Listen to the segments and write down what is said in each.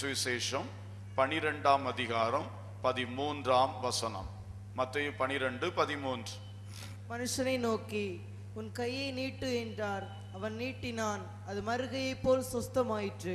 சுவிசேஷம் பனிரெண்டாம் அதிகாரம் பதிமூன்றாம் வசனம் மத்தேயு பனிரெண்டு பதிமூன்று மனுஷனை நோக்கி உன் கையை நீட்டு என்றார் அவன் நீட்டினான் அது மறுகையைப் போல் சொஸ்தமாயிற்று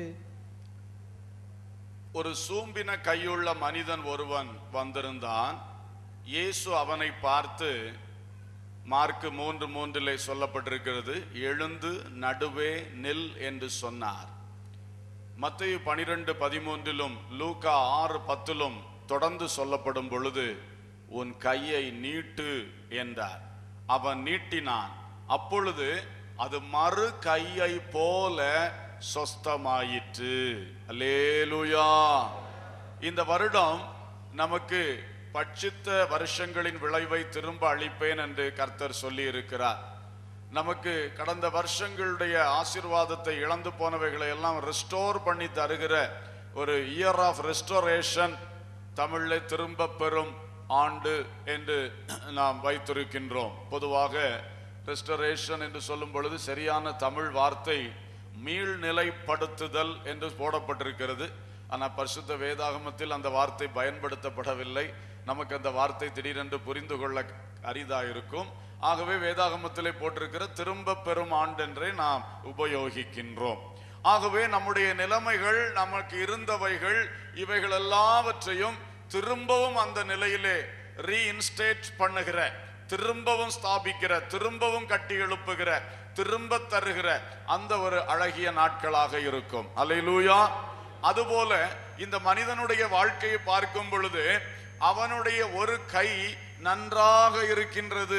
ஒரு சூம்பின கையுள்ள மனிதன் ஒருவன் வந்திருந்தான் இயேசு அவனை பார்த்து மார்க்கு மூன்று மூன்றிலே சொல்லப்பட்டிருக்கிறது எழுந்து நடுவே நில் என்று சொன்னார் மத்தேயு பனிரெண்டு பதிமூன்றிலும் லூக்கா ஆறு பத்திலும் தொடர்ந்து சொல்லப்படும் பொழுது உன் கையை நீட்டு என்றார் அவன் நீட்டினான் அப்பொழுது அது மறு கையை போல சொஸ்தமாயிற்று அல்லேலூயா இந்த வருடம் நமக்கு பட்சித்த வருஷங்களின் விளைவை திரும்ப அளிப்பேன் என்று கர்த்தர் சொல்லி இருக்கிறார் நமக்கு கடந்த வருஷங்களுடைய ஆசீர்வாதத்தை இழந்து போனவைகளை எல்லாம் ரெஸ்டோர் பண்ணி தருகிற ஒரு இயர் ஆஃப் ரெஸ்டோரேஷன் தமிழில் திரும்ப பெறும் ஆண்டு என்று நாம் வைத்திருக்கின்றோம் பொதுவாக ரெஸ்டரேஷன் என்று சொல்லும் பொழுது சரியான தமிழ் வார்த்தை மீள்நிலைப்படுத்துதல் என்று போடப்பட்டிருக்கிறது ஆனால் பரிசுத்த வேதாகமத்தில் அந்த வார்த்தை பயன்படுத்தப்படவில்லை நமக்கு அந்த வார்த்தை திடீரென்று புரிந்து கொள்ள அரிதா இருக்கும் ஆகவே வேதாகமத்திலே போட்டிருக்கிற திரும்ப பெறும் ஆண்டென்றே நாம் உபயோகிக்கின்றோம் ஆகவே நம்முடைய நிலைமைகள் நமக்கு இருந்தவைகள் இவைகள் எல்லாவற்றையும் திரும்பவும் அந்த நிலையிலே ரீஇன்ஸ்டேட் பண்ணுகிற திரும்பவும் ஸ்தாபிக்கிற திரும்பவும் கட்டி எழுப்புகிற திரும்ப தருகிற அந்த ஒரு அழகிய நாட்களாக இருக்கும் அல்லேலூயா அதுபோல இந்த மனிதனுடைய வாழ்க்கையை பார்க்கும் பொழுது அவனுடைய ஒரு கை நன்றாக இருக்கின்றது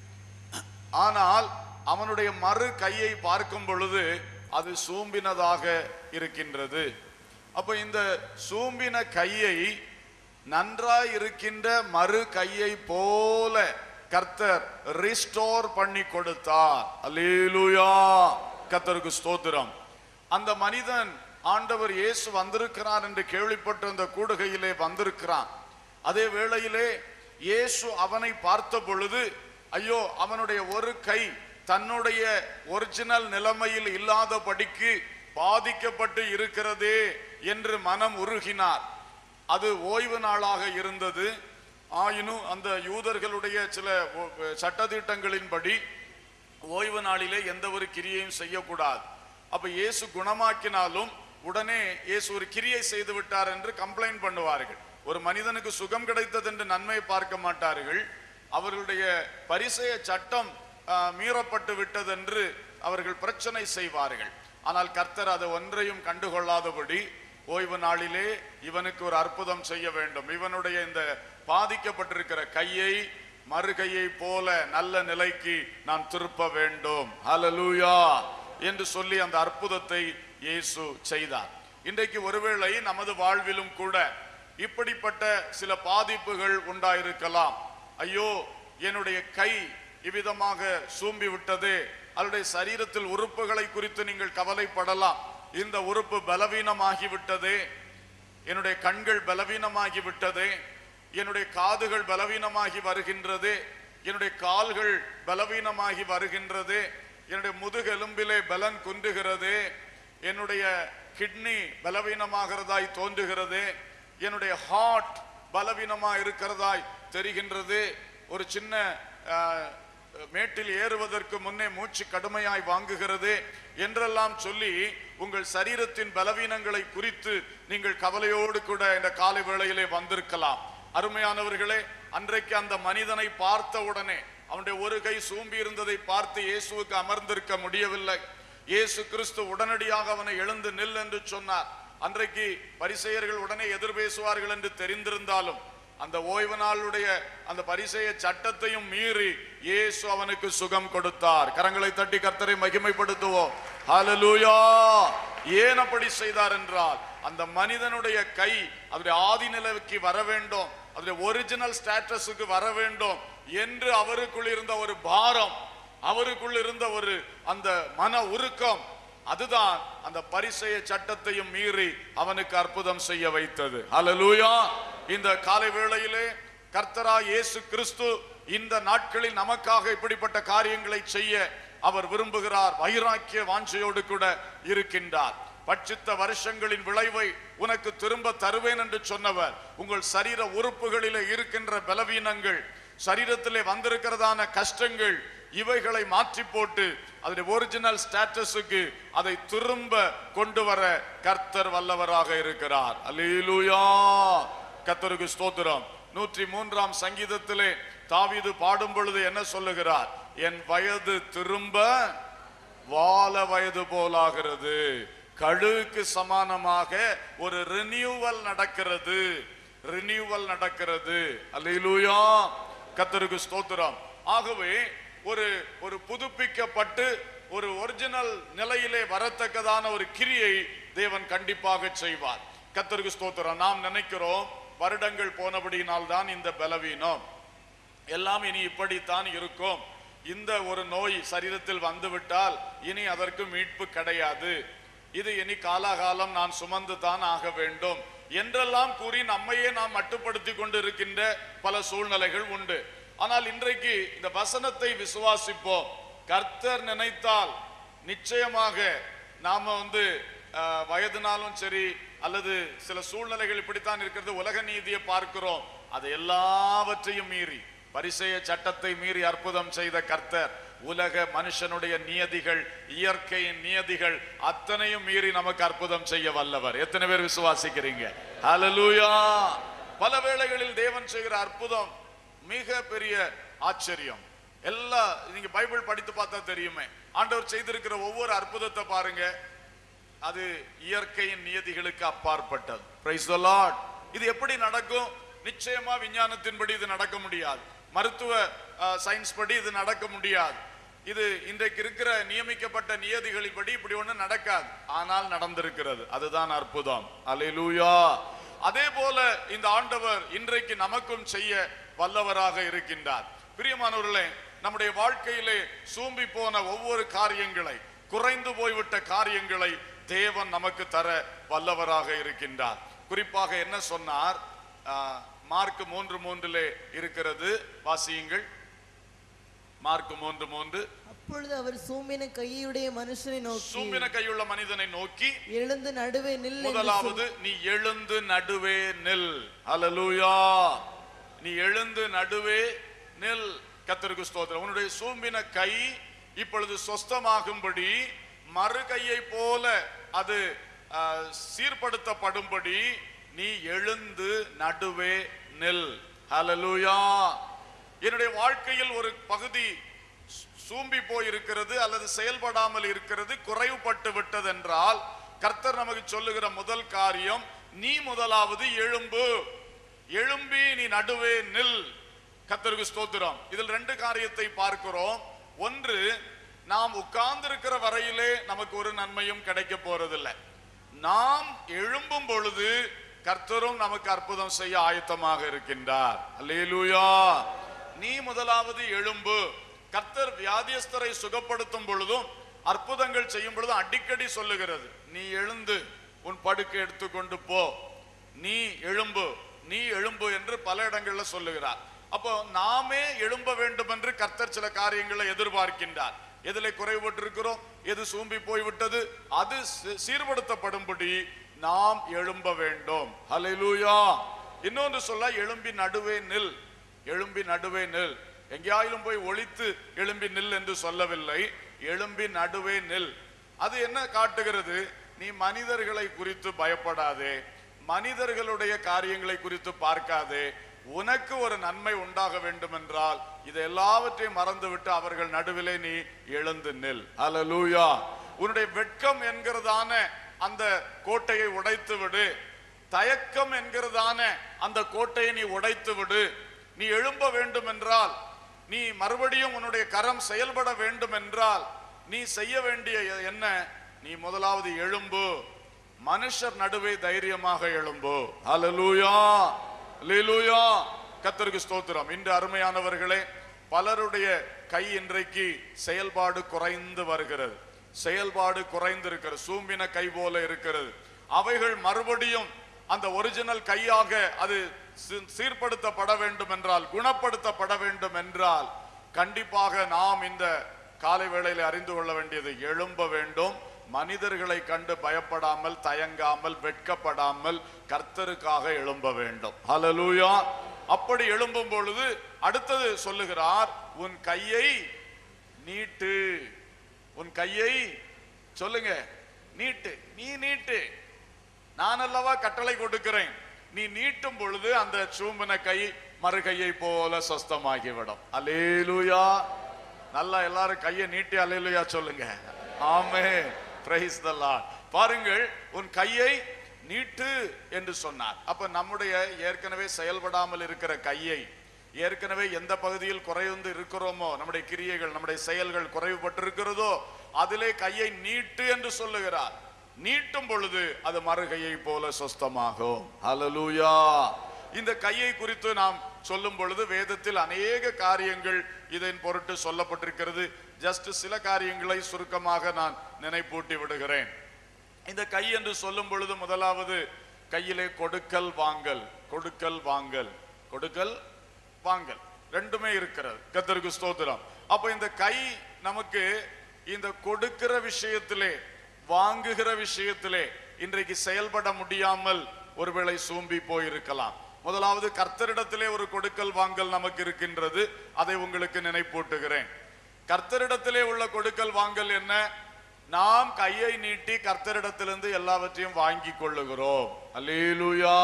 ஆனால் அவனுடைய மறு கையை பார்க்கும் பொழுது அது சூம்பினதாக இருக்கின்றது அப்ப இந்த சூம்பின கையை நன்றாய் இருக்கின்ற மறு கையை போல கர்த்தர் ரிஸ்டோர் பண்ணி கொடுத்தார் அல்லேலூயா கர்த்தருக்கு ஸ்தோத்திரம் அந்த மனிதன் ஆண்டவர் இயேசு வந்திருக்கிறார் என்று கேள்விப்பட்டு அந்த கூடுகையிலே வந்திருக்கிறான் அதே வேளையிலே இயேசு அவனை பார்த்த பொழுது ஐயோ அவனுடைய ஒரு கை தன்னுடைய ஒரிஜினல் நிலைமையில் இல்லாதபடிக்கு பாதிக்கப்பட்டு இருக்கிறதே என்று மனம் உருகினார் அது ஓய்வு நாளாக இருந்தது ஆயினும் அந்த யூதர்களுடைய சில ஒ- சட்டதிட்டங்களின்படி ஓய்வு நாளிலே எந்த ஒரு கிரியையும் செய்யக்கூடாது அப்ப இயேசு குணமாக்கினாலும் உடனே இயேசு ஒரு கிரியை செய்து விட்டார் என்று கம்ப்ளைண்ட் பண்ணுவார்கள் ஒரு மனிதனுக்கு சுகம் கிடைத்தது என்று நன்மை பார்க்க மாட்டார்கள் அவர்களுடைய பரிசெய சட்டம் ஆ, மீறப்பட்டு விட்டது என்று அவர்கள் பிரச்சனை செய்வார்கள் ஆனால் கர்த்தர் அது ஒன்றையும் கண்டுகொள்ளாதபடி ஓய்வு நாளிலே இவனுக்கு ஒரு அற்புதம் செய்ய வேண்டும் இவனுடைய இந்த பாதிக்கப்பட்டிருக்கிற கையை மறுகையை போல நல்ல நிலைக்கு நான் திருப்ப வேண்டும் ஹalleluya என்று சொல்லி அந்த அற்புதத்தை இயேசு செய்தார் இன்றைக்கு ஒருவேளை நமது வாழ்விலும் கூட இப்படிப்பட்ட சில பாதிப்புகள் உண்டாயிருக்கலாம் ஐயோ என்னுடைய கை இவ்விதமாக சூம்பி விட்டது அவருடைய சரீரத்தில் உறுப்புகளை குறித்து நீங்கள் கவலைப்படலாம் இந்த உறுப்பு பலவீனமாகி விட்டதே என்னுடைய கண்கள் பலவீனமாகி விட்டதே என்னுடைய காதுகள் பலவீனமாகி வருகின்றது என்னுடைய கால்கள் பலவீனமாகி வருகின்றது என்னுடைய முதுகெலும்பிலே பலன் குன்றுகிறது என்னுடைய கிட்னி பலவீனமாகிறதாய் தோன்றுகிறது என்னுடைய ஹார்ட் பலவீனமா இருக்கிறதாய் தெரிகின்றது ஒரு சின்ன ஆஹ், மேட்டில் ஏறுவதற்கு முன்னே மூச்சு கடுமையாய் வாங்குகிறது என்றெல்லாம் சொல்லி உங்கள் சரீரத்தின் பலவீனங்களை குறித்து நீங்கள் கவலையோடு கூட இந்த காலை வேளையிலே வந்திருக்கலாம் அருமையானவர்களே அன்றைக்கு அந்த மனிதனை பார்த்த உடனே அவனுடைய ஒரு கை சூம்பி இருந்ததை பார்த்து இயேசுவுக்கு அமர்ந்திருக்க முடியவில்லை இயேசு கிறிஸ்து உடனடியாக அவனை எழுந்து நில் என்று சொன்னார் அன்றைக்கு பரிசெயர்கள் உடனே எதிர் பேசுவார்கள் என்று தெரிந்திருந்தாலும் அந்த ஓய்வு நாளுடைய அந்த பரிசெய சட்டத்தையும் மீறி இயேசு அவனுக்கு சுகம் கொடுத்தார் கரங்களை தட்டி கர்த்தரை மகிமைப்படுத்துவோம் ஹalleluya ஏன் அப்படி செய்தார் என்றால் அந்த மனிதனுடைய கை அவருடைய ஆதி நிலைக்கு வர வேண்டும் அவருடைய ஒரிஜினல் ஸ்டேட்டஸுக்கு வர வேண்டும் என்று அவருக்குள் இருந்த ஒரு பாரம் அவருக்குள் இருந்த ஒரு அந்த மன உருக்கம் அதுதான் அந்த பரிசெய சட்டத்தையும் மீறி அவனுக்கு அற்புதம் செய்ய வைத்தது ஹalleluya இந்த காலை வேளையிலே கர்த்தரா இயேசு கிறிஸ்து இந்த நாட்களில் நமக்காக இப்படிப்பட்ட காரியங்களை செய்ய அவர் விரும்புகிறார் வைராக்கிய வாஞ்சையோடு கூட இருக்கின்றார் பட்சித்த வருஷங்களின் விளைவை உனக்கு திரும்ப தருவேன் என்று சொன்னவர் உங்கள் சரீர உறுப்புகளிலே இருக்கின்ற பலவீனங்கள் சரீரத்திலே வந்திருக்கிறதான கஷ்டங்கள் இவைகளை மாற்றி போட்டு அதனுடைய ஒரிஜினல் ஸ்டேட்டஸுக்கு அதை திரும்ப கொண்டு வர கர்த்தர் வல்லவராக இருக்கிறார் அல்லேலூயா கர்த்தருக்கு ஸ்தோத்திரம் நூற்றி மூன்றாம் சங்கீதத்திலே தாவீது பாடும் பொழுது என்ன சொல்லுகிறார் என் வயது திரும்ப வால வயது போலாகிறது கழுகுக்கு சமானமாக ஒரு ரினியூவல் நடக்கிறது ரினியூவல் நடக்கிறது அல்லேலூயா கர்த்தருக்கு ஸ்தோத்திரம் ஆகவே ஒரு ஒரு புதுப்பிக்கப்பட்டு ஒரு ஒரிஜினல் நிலையிலே வரத்தக்கதான ஒரு கிரியை தேவன் கண்டிப்பாக செய்வார் கர்த்தருக்கு ஸ்தோத்திரம் நாம் நினைக்கிறோம் வருடங்கள் போனபடியினால் தான் இந்த பலவீனம் எல்லாம் இனி இப்படித்தான் இருக்கும் இந்த ஒரு நோய் சரீரத்தில் வந்துவிட்டால் இனி அதற்கு மீட்பு கிடையாது இது இனி காலாகாலம் நான் சுமந்து தான் ஆக வேண்டும் என்றெல்லாம் கூறி நம்மையே நாம் மட்டுப்படுத்தி கொண்டு இருக்கின்ற பல சூழ்நிலைகள் உண்டு ஆனால் இன்றைக்கு இந்த வசனத்தை விசுவாசிப்போம் கர்த்தர் நினைத்தால் நிச்சயமாக நாம வந்து அஹ், வயதுனாலும் சரி அல்லது சில சூழ்நிலைகள் இப்படித்தான் இருக்கிறது உலக நீதியை பார்க்கிறோம் அது எல்லாவற்றையும் மீறி பரிசெய சட்டத்தை மீறி அற்புதம் செய்த கர்த்தர் உலக மனுஷனுடைய நியதிகள் இயற்கையின் நியதிகள் அத்தனையும் மீறி நமக்கு அற்புதம் செய்ய வல்லவர் எத்தனை பேர் விசுவாசிக்கிறீங்க ஹalleluya பல வேளைகளில் தேவன் செய்கிற அற்புதம் மிக பெரிய ஆச்சரியம் எல்லா நீங்க பைபிள் படித்து பார்த்தா தெரியுமே ஆண்டவர் செய்திருக்கிற ஒவ்வொரு அற்புதத்தை பாருங்க அது இயற்கையின் நியதிகளுக்கு அப்பாற்பட்டது பிரைஸ் த லார்ட் இது எப்படி நடக்கும் நிச்சயமா விஞ்ஞானத்தின்படி இது நடக்க முடியாது மருத்துவ சயின்ஸ் படி இது நடக்க முடியாது இது இன்றைக்கு இருக்கிற நியமிக்கப்பட்ட நியதிகளின்படி இப்படி ஒண்ணு நடக்காது ஆனால் நடந்திருக்கிறது அதுதான் அற்புதம் அல்லேலூயா அதே போல இந்த ஆண்டவர் இன்றைக்கு நமக்கும் செய்ய வல்லவராக இருக்கின்றார் பிரியமானவர்களே நம்முடைய வாழ்க்கையிலே சூம்பி போன ஒவ்வொரு காரியங்களை குறைந்து போய்விட்ட காரியங்களை தேவன் நமக்கு தர வல்லவராக இருக்கின்றார் குறிப்பாக என்ன சொன்னார் ஆஹ், மார்க் மூன்று மூன்றிலே இருக்கிறது வாசியுங்கள் மார்க் மூன்று மூன்று அப்பொழுது அவர் சூம்பின கையுடைய மனுஷனை நோக்கி சூம்பின கையுள்ள மனிதனை நோக்கி எழுந்து நடுவே நில் என்று முதலாவது நீ எழுந்து நடுவே நில் ஹalleluya நீ எழுந்து நடுவே நில் கர்த்தருக்கு ஸ்தோத்திரம் உன்னுடைய சூம்பின கை இப்பொழுது சொஸ்தமாகும்படி மறு கையை போல அது ஆ, சீர்படுத்தப்படும்படி நீ எழுந்து நடுவே நில் ஹalleluya என்னுடைய வாழ்க்கையில் ஒரு பகுதி சூம்பி போய் இருக்கிறது அல்லது செயல்படாமல் இருக்கிறது குறைவுபட்டு விட்டது என்றால் கர்த்தர் நமக்கு சொல்லுகிற முதல் காரியம் நீ முதலாவது எழும்பு எழும்பி நீ நடுவே நில் கர்த்தருக்கு ஸ்தோத்திரம் இதில் ரெண்டு காரியத்தை பார்க்கிறோம் ஒன்று நாம் உட்கார்ந்திருக்கிற வரையிலே நமக்கு ஒரு நன்மையும் கிடைக்க போறதில்லை நாம் எழும்பும் பொழுது கர்த்தரும் நமக்கு அற்புதம் செய்ய ஆயத்தமாக இருக்கின்றார் அல்லேலூயா நீ முதலாவது எழும்பு கர்த்தர் வியாதியஸ்தரை சுகப்படுத்தும் பொழுதும் அற்புதங்கள் செய்யும் பொழுதும் அடிக்கடி சொல்லுகிறது நீ எழுந்து உன் படுக்கை எடுத்துக்கொண்டு போ நீ எழும்பு நீ எழும்பு என்று பல இடங்கள்ல சொல்லுகிறார் அப்போ நாமே எழும்ப வேண்டும் என்று கர்த்தர் சில காரியங்களை எதிர்பார்க்கின்றார் எதிலே குறைபட்டிருக்கிறோம் எது சூம்பி போய்விட்டது அது சீ- சீர்படுத்தப்படும்படி நாம் எழும்ப வேண்டும் ஹalleluya இன்னொன்று சொல்ல எழும்பி நடுவே நில் எழும்பி நடுவே நில் எங்கேயாயிலும் போய் ஒளித்து எழும்பி நில் என்று சொல்லவில்லை எழும்பி நடுவே நில் அது என்ன காட்டுகிறது நீ மனிதர்களை குறித்து பயப்படாதே மனிதர்களுடைய காரியங்களை குறித்து பார்க்காதே உனக்கு ஒரு நன்மை உண்டாக வேண்டும் என்றால் இது எல்லாவற்றையும் மறந்துவிட்டு அவர்கள் நடுவிலே நீ எழுந்து நில் அல்லேலூயா உன்னுடைய வெட்கம் என்கிறதான அந்த கோட்டையை உடைத்து விடு தயக்கம் என்கிறதான அந்த கோட்டையை நீ உடைத்து விடு நீ எழும்ப வேண்டும் என்றால் நீ மறுபடியும் உன்னுடைய கரம் செயல்பட வேண்டும் என்றால் நீ செய்ய வேண்டிய என்ன நீ முதலாவது எழும்பு மனுஷர் நடுவே தைரியமாக எழும்பு ஹalleluya ஹalleluya கர்த்தருக்கு ஸ்தோத்திரம் இன்று அருமையானவர்களே பலருடைய கை இன்றைக்கு செயல்பாடு குறைந்து வருகிறது செயல்பாடு குறைந்திருக்கிறது சூம்பின கை போல இருக்கிறது அவைகள் மறுபடியும் அந்த ஒரிஜினல் கையாக அது சீ- சீர்படுத்தப்பட வேண்டும் என்றால் குணப்படுத்தப்பட வேண்டும் என்றால் கண்டிப்பாக நாம் இந்த காலை வேளையில அறிந்து கொள்ள வேண்டியது எழும்ப வேண்டும் மனிதர்களை கண்டு பயப்படாமல் தயங்காமல் வெட்கப்படாமல் கர்த்தருக்காக எழும்ப வேண்டும் ஹalleluya அப்படி எழும்பும் பொழுது அடுத்தது சொல்லுகிறார் உன் கையை நீட்டு உன் கையை சொல்லுங்க நீட்டு நீ நீட்டு நான் அல்லவா கட்டளை கொடுக்கிறேன் நீ நீட்டும் பொழுது அந்த சூம்பின கை மறுகையை போல சொஸ்தமாகிவிடும் அலேலுயா நல்லா எல்லாரும் கையை நீட்டி அலேலுயா சொல்லுங்க ஆமே பிரைஸ் த லார்ட் பாருங்கள் உன் கையை நீட்டு என்று சொன்னார் அப்ப நம்முடைய ஏற்கனவே செயல்படாமல் இருக்கிற கையை ஏற்கனவே எந்த பகுதியில் குறைந்து இருக்கிறோமோ நம்முடைய கிரியைகள் நம்முடைய செயல்கள் குறைவுபட்டிருக்கிறதோ அதிலே கையை நீட்டு என்று சொல்லுகிறார் நீட்டும் பொழுது அது மறுகையை போல சொஸ்தமாகும் ஹalleluya இந்த கையை குறித்து நாம் சொல்லும் பொழுது வேதத்தில் அநேக காரியங்கள் இதன் பொருட்டு சொல்லப்பட்டிருக்கிறது ஜஸ்ட் சில காரியங்களை சுருக்கமாக நான் நினைப்பூட்டி விடுகிறேன் இந்த கை என்று சொல்லும் பொழுது முதலாவது கையிலே கொடுக்கல் வாங்கல் கொடுக்கல் வாங்கல் கொடுக்கல் வாங்கல் ரெண்டுமே இருக்கிறது கத்தருக்கு ஸ்தோத்திரம் அப்ப இந்த கை நமக்கு இந்த கொடுக்கிற விஷயத்திலே வாங்குகிற விஷயத்திலே இன்றைக்கு செயல்பட முடியாமல் ஒருவேளை சூம்பி போயிருக்கலாம் முதலாவது கர்த்தரிடத்திலே ஒரு கொடுக்கல் வாங்கல் நமக்கு இருக்கின்றது அதை உங்களுக்கு நினைப்பூட்டுகிறேன் கர்த்தரிடத்திலே உள்ள கொடுக்கல் வாங்கல் என்ன நாம் கையை நீட்டி கர்த்தரிடத்திலிருந்து எல்லாவற்றையும் வாங்கி கொள்ளுகிறோம் அல்லேலூயா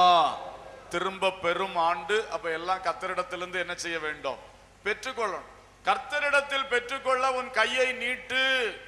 திரும்ப பெறும் ஆண்டு அப்ப எல்லாம் கர்த்தரிடத்திலிருந்து என்ன செய்ய வேண்டும் பெற்றுக்கொள்ளணும் கர்த்தரிடத்தில் பெற்றுக்கொள்ள உன் கையை நீட்டு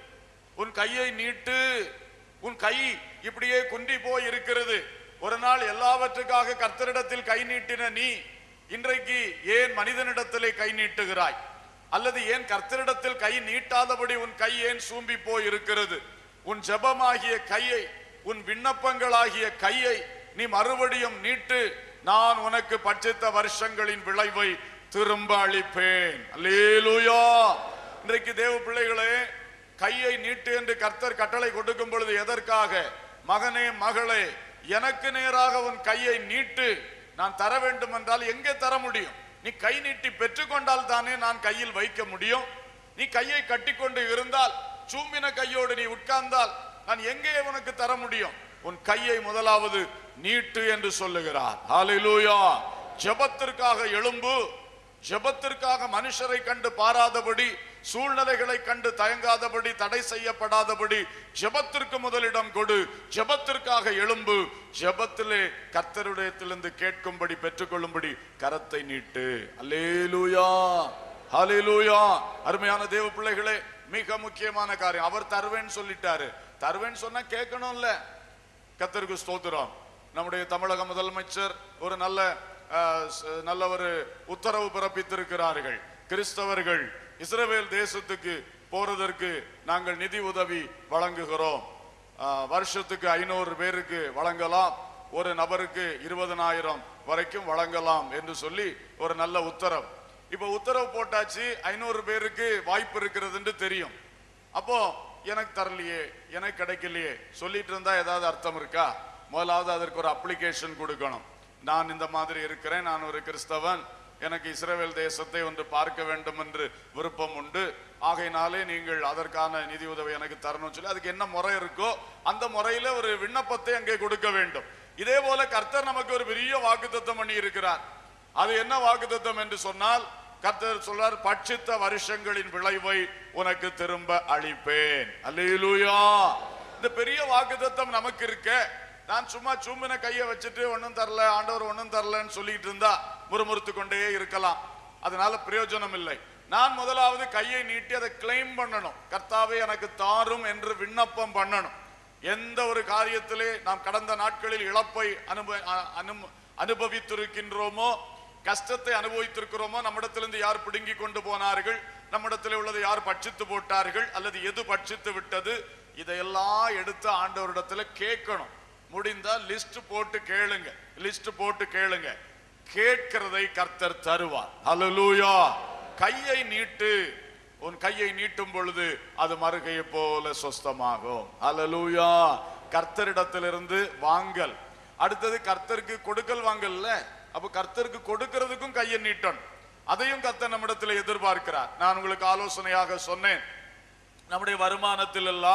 உன் கையை நீட்டு உன் கை இப்படியே குன்றி போய் இருக்கிறது ஒரு நாள் எல்லாவற்றுக்காக கர்த்தரிடத்தில் கை நீட்டின நீ இன்றைக்கு ஏன் மனிதனிடத்திலே கை நீட்டுகிறாய் அல்லது ஏன் கர்த்தரிடத்தில் கை நீட்டாதபடி உன் கை ஏன் சூம்பி போய் இருக்கிறது உன் ஜெபமாகிய கையை உன் விண்ணப்பங்களாகிய கையை நீ மறுபடியும் நீட்டு நான் உனக்கு பட்சித்த வருஷங்களின் விளைவை திரும்ப அளிப்பேன் அல்லேலூயா இன்றைக்கு தேவ பிள்ளைகளே கையை நீட்டு என்று கர்த்தர் கட்டளை கொடுக்கும் பொழுது எதற்காக மகனே மகளே எனக்கு நேராக உன் கையை நீட்டு நான் தர வேண்டும் என்றால் எங்கே தர முடியும் நீ கை நீட்டி பெற்றுக்கொண்டால் தானே நான் கையில் வைக்க முடியும் நீ கையை கட்டிக்கொண்டு இருந்தால் சூம்பின கையோடு நீ உட்கார்ந்தால் நான் எங்கே உனக்கு தர முடியும் உன் கையை முதலாவது நீட்டு என்று சொல்லுகிறார் ஹalleluya ஜெபத்திற்காக எழும்பு ஜெபத்திற்காக மனுஷரை கண்டு பாராதபடி சூழ்நிலைகளை கண்டு தயங்காதபடி தடை செய்யப்படாதபடி ஜெபத்திற்கு முதலிடம் கொடு ஜெபத்திற்காக எழும்பு ஜெபத்திலே கர்த்தருடையத்திலிருந்து கேட்கும்படி பெற்றுக்கொள்ளும்படி கரத்தை நீட்டு அல்லேலூயா ஹalleluya அருமையான தேவ பிள்ளைகளே மிக முக்கியமான காரியம் அவர் தருவேன்னு சொல்லிட்டாரு தருவேன்னு சொன்னா கேட்கணும்ல கத்தருக்கு ஸ்தோத்திரம் நம்முடைய தமிழக முதலமைச்சர் ஒரு நல்ல அஹ், ச- நல்ல ஒரு உத்தரவு பிறப்பித்திருக்கிறார்கள் கிறிஸ்தவர்கள் இஸ்ரவேல் தேசத்துக்கு போறதற்கு நாங்கள் நிதி உதவி வழங்குகிறோம் அஹ், வருஷத்துக்கு ஐநூறு பேருக்கு வழங்கலாம் ஒரு நபருக்கு இருபதனாயிரம் வரைக்கும் வழங்கலாம் என்று சொல்லி ஒரு நல்ல உத்தரவு இப்ப உத்தரவு போட்டாச்சு ஐநூறு பேருக்கு வாய்ப்பு இருக்கிறதுன்னு தெரியும் அப்போ எனக்கு தரலையே எனக்கு கிடைக்கலையே சொல்லிட்டு இருந்தா ஏதாவது அர்த்தம் இருக்கா முதலாவது அதற்கு ஒரு அப்ளிகேஷன் கொடுக்கணும் நான் இந்த மாதிரி இருக்கிறேன் நான் ஒரு கிறிஸ்தவன் எனக்கு இஸ்ரவேல் தேசத்தை ஒன்று பார்க்க வேண்டும் என்று விருப்பம் உண்டு ஆகையினாலே நீங்கள் அதற்கான நிதி உதவி எனக்கு தரணும்னு சொல்லி அதுக்கு என்ன முறை இருக்கோ அந்த முறையில ஒரு விண்ணப்பத்தை அங்கே கொடுக்க வேண்டும் இதே போல கர்த்தர் நமக்கு ஒரு பெரிய வாக்குத்தத்தம் பண்ணி இருக்கிறார் அது என்ன வாக்குத்தத்தம் என்று சொன்னால் கர்த்தர் சொல்றார் பட்சித்த வருஷங்களின் விளைவை உனக்கு திரும்ப அளிப்பேன் அல்லேலூயா இந்த பெரிய வாக்குத்தத்தம் நமக்கு இருக்க நான் சும்மா சும்மின கையை வச்சுட்டு ஒண்ணும் தரல ஆண்டவர் ஒண்ணும் தரலன்னு சொல்லிட்டு இருந்தா முறுமுறுத்து கொண்டே இருக்கலாம் அதனால பிரயோஜனம் இல்லை நான் முதலாவது கையை நீட்டி அதை கிளைம் பண்ணணும் கர்த்தாவே எனக்கு தாரும் என்று விண்ணப்பம் பண்ணணும் எந்த ஒரு காரியத்திலே நாம் கடந்த நாட்களில் இழப்பை அனுப அ- அனும- அனுபவித்திருக்கின்றோமோ கஷ்டத்தை அனுபவித்திருக்கிறோமோ நம்மிடத்திலிருந்து யார் பிடுங்கி கொண்டு போனார்கள் நம்மிடத்தில் உள்ளதை யார் பட்சித்து போட்டார்கள் அல்லது எது பட்சித்து விட்டது இதையெல்லாம் எடுத்து ஆண்டவரிடத்துல கேட்கணும் முடிந்தா லிஸ்ட் போட்டு கேளுங்க லிஸ்ட் போட்டு கேளுங்க கேட்கிறதை கர்த்தர் தருவார் ஹalleluya கையை நீட்டு உன் கையை நீட்டும் பொழுது அது மறுகையை போல சொஸ்தமாகும் ஹalleluya கர்த்தரிடத்திலிருந்து வாங்கல் அடுத்தது கர்த்தருக்கு கொடுக்கல் வாங்கல்ல அப்ப கர்த்தருக்கு கொடுக்கிறதுக்கும் கையை நீட்டணும் அதையும் கர்த்தர் நம்மிடத்தில் எதிர்பார்க்கிறார் நான் உங்களுக்கு ஆலோசனையாக சொன்னேன் நம்முடைய வருமானத்தில் எல்லாம்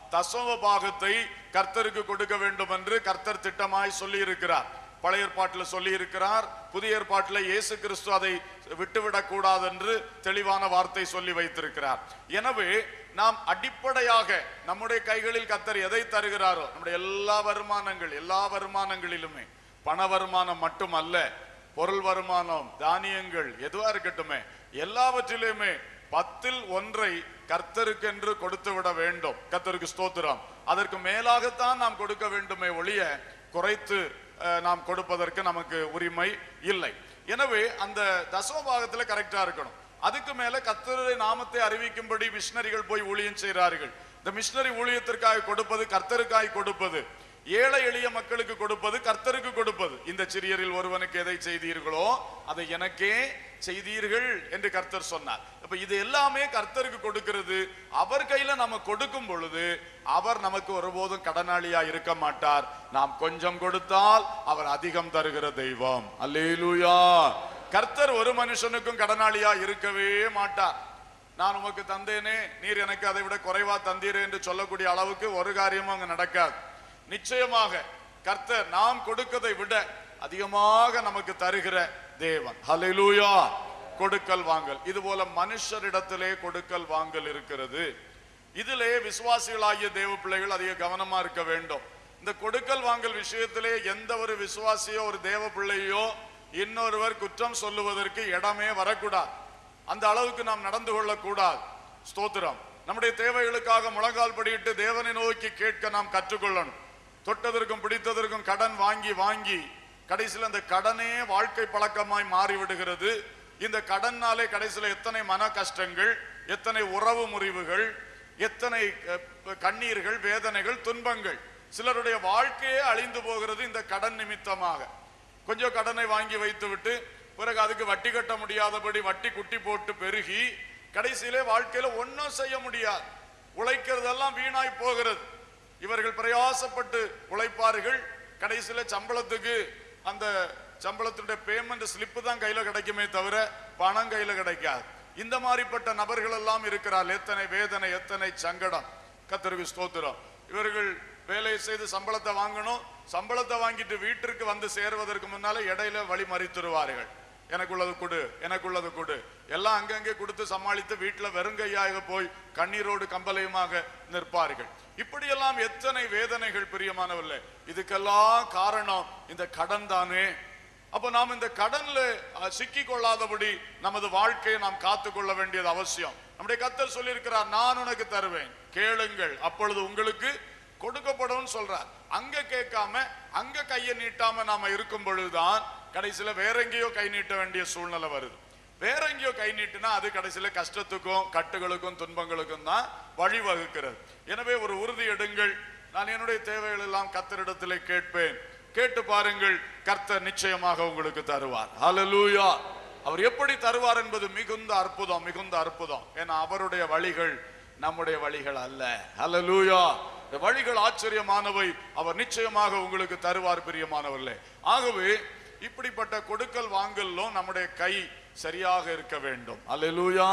தசம பாகத்தை கர்த்தருக்கு கொடுக்க வேண்டும் என்று கர்த்தர் திட்டமாய் சொல்லி இருக்கிறார் பழைய ஏற்பாட்டில் சொல்லி இருக்கிறார் புதிய ஏற்பாட்டில் இயேசு கிறிஸ்து அதை விட்டுவிடக் கூடாது என்று தெளிவான வார்த்தை சொல்லி வைத்திருக்கிறார் எனவே நாம் அடிப்படையாக நம்முடைய கைகளில் கர்த்தர் எதை தருகிறாரோ நம்முடைய எல்லா வருமானங்கள் எல்லா வருமானங்களிலுமே பண வருமானம் மட்டுமல்ல பொருள் வருமானம் தானியங்கள் எதுவா இருக்கட்டுமே எல்லாவற்றிலுமே பத்தில் ஒன்றை கர்த்தருக்கென்று கொடுத்து விட வேண்டும் கர்த்தருக்கு ஸ்தோத்திரம் அதற்கு மேலாகத்தான் நாம் கொடுக்க வேண்டுமே ஒழிய குறைத்து அஹ், நாம் கொடுப்பதற்கு நமக்கு உரிமை இல்லை எனவே அந்த தசமபாகத்துல கரெக்டா இருக்கணும் அதுக்கு மேல கர்த்தருடைய நாமத்தை அறிவிக்கும்படி மிஷனரிகள் போய் ஊழியம் செய்கிறார்கள் இந்த மிஷனரி ஊழியத்திற்காக கொடுப்பது கர்த்தருக்காய் கொடுப்பது ஏழை எளிய மக்களுக்கு கொடுப்பது கர்த்தருக்கு கொடுப்பது இந்த சிறியரில் ஒருவனுக்கு எதை செய்தீர்களோ அதை எனக்கே செய்தீர்கள் என்று கர்த்தர் சொன்னார் அப்ப இது எல்லாமே கர்த்தருக்கு கொடுக்கிறது அவர் கையில நம்ம கொடுக்கும் பொழுது அவர் நமக்கு ஒருபோதும் கடனாளியா இருக்க மாட்டார் நாம் கொஞ்சம் கொடுத்தால் அவர் அதிகம் தருகிற தெய்வம் அல்லேலூயா கர்த்தர் ஒரு மனுஷனுக்கும் கடனாளியா இருக்கவே மாட்டார் நான் உமக்கு தந்தேனே நீர் எனக்கு அதை விட குறைவா தந்தீரே என்று சொல்லக்கூடிய அளவுக்கு ஒரு காரியமும் அங்க நடக்காது நிச்சயமாக கர்த்தர் நாம் கொடுக்கதை விட அதிகமாக நமக்கு தருகிற தேவன் ஹalleluya கொடுக்கல் வாங்கல் இது போல மனுஷரிடத்திலே கொடுக்கல் வாங்கல் இருக்கிறது இதிலே விசுவாசிகளாகிய தேவ பிள்ளைகள் அதிக கவனமா இருக்க வேண்டும் இந்த கொடுக்கல் வாங்கல் விஷயத்திலே எந்த ஒரு விசுவாசியோ ஒரு தேவ பிள்ளையோ இன்னொருவர் குற்றம் சொல்லுவதற்கு இடமே வரக்கூடாது அந்த அளவுக்கு நாம் நடந்து கொள்ளக்கூடாது ஸ்தோத்திரம் நம்முடைய தேவைகளுக்காக முழங்கால் படியிட்டு தேவனை நோக்கி கேட்க நாம் கற்றுக்கொள்ளணும் தொட்டதற்கும் பிடித்ததற்கும் கடன் வாங்கி வாங்கி கடைசியில் அந்த கடனே வாழ்க்கை பழக்கமாய் மாறி விடுகிறது இந்த கடன்னாலே கடைசியில் எத்தனை மன கஷ்டங்கள் எத்தனை உறவு முறிவுகள் எத்தனை அஹ், கண்ணீர்கள் வேதனைகள் துன்பங்கள் சிலருடைய வாழ்க்கையே அழிந்து போகிறது இந்த கடன் நிமித்தமாக கொஞ்சம் கடனை வாங்கி வைத்துவிட்டு பிறகு அதுக்கு வட்டி கட்ட முடியாதபடி வட்டி குட்டி போட்டு பெருகி கடைசியிலே வாழ்க்கையில ஒன்றும் செய்ய முடியாது உழைக்கிறதெல்லாம் வீணாய் போகிறது இவர்கள் பிரயாசப்பட்டு உழைப்பார்கள் கடைசியில சம்பளத்துக்கு அந்த சம்பளத்தினுடைய பேமெண்ட் ஸ்லிப்பு தான் கையில கிடைக்குமே தவிர பணம் கையில கிடைக்காது இந்த மாதிரிப்பட்ட நபர்கள் எல்லாம் இருக்கிறார் எத்தனை வேதனை எத்தனை சங்கடம் கத்தருக்கு ஸ்தோத்திரம் இவர்கள் வேலை செய்து சம்பளத்தை வாங்கணும் சம்பளத்தை வாங்கிட்டு வீட்டிற்கு வந்து சேருவதற்கு முன்னால இடையில வழி மறித்துருவார்கள் எனக்குள்ளது கொடு எனக்குள்ளது கொடு எல்லாம் அங்கங்கே கொடுத்து சமாளித்து வீட்டுல வெறுங்கையாக போய் கண்ணீரோடு கம்பலையுமாக நிற்பார்கள் இப்படியெல்லாம் எத்தனை வேதனைகள் பிரியமானவில்லை இதுக்கெல்லாம் காரணம் இந்த கடன் தானே அப்ப நாம் இந்த கடன்ல அஹ், சிக்கிக் கொள்ளாதபடி நமது வாழ்க்கையை நாம் காத்துக்கொள்ள வேண்டியது அவசியம் நம்முடைய கத்தர் சொல்லியிருக்கிறார் நான் உனக்கு தருவேன் கேளுங்கள் அப்பொழுது உங்களுக்கு கொடுக்கப்படும் சொல்றார் அங்க கேட்காம அங்க கையை நீட்டாம நாம இருக்கும் பொழுதுதான் கடைசியில வேற எங்கேயோ கை நீட்ட வேண்டிய சூழ்நிலை வருது வேற எங்கேயோ கை நீட்டினா அது கடைசியில கஷ்டத்துக்கும் கட்டுகளுக்கும் துன்பங்களுக்கும் தான் வழிவகுக்கிறது எனவே ஒரு உறுதி எடுங்கள் நான் என்னுடைய தேவைகள் எல்லாம் கத்தரிடத்திலே கேட்பேன் கேட்டு பாருங்கள் கர்த்தர் நிச்சயமாக உங்களுக்கு தருவார் ஹalleluya அவர் எப்படி தருவார் என்பது மிகுந்த அற்புதம் மிகுந்த அற்புதம் ஏன்னா அவருடைய வழிகள் நம்முடைய வழிகள் அல்ல ஹalleluya இந்த வழிகள் ஆச்சரியமானவை அவர் நிச்சயமாக உங்களுக்கு தருவார் பிரியமானவர்களே ஆகவே இப்படிப்பட்ட கொடுக்கல் வாங்கலும் நம்முடைய கை சரியாக இருக்க வேண்டும் அல்லேலூயா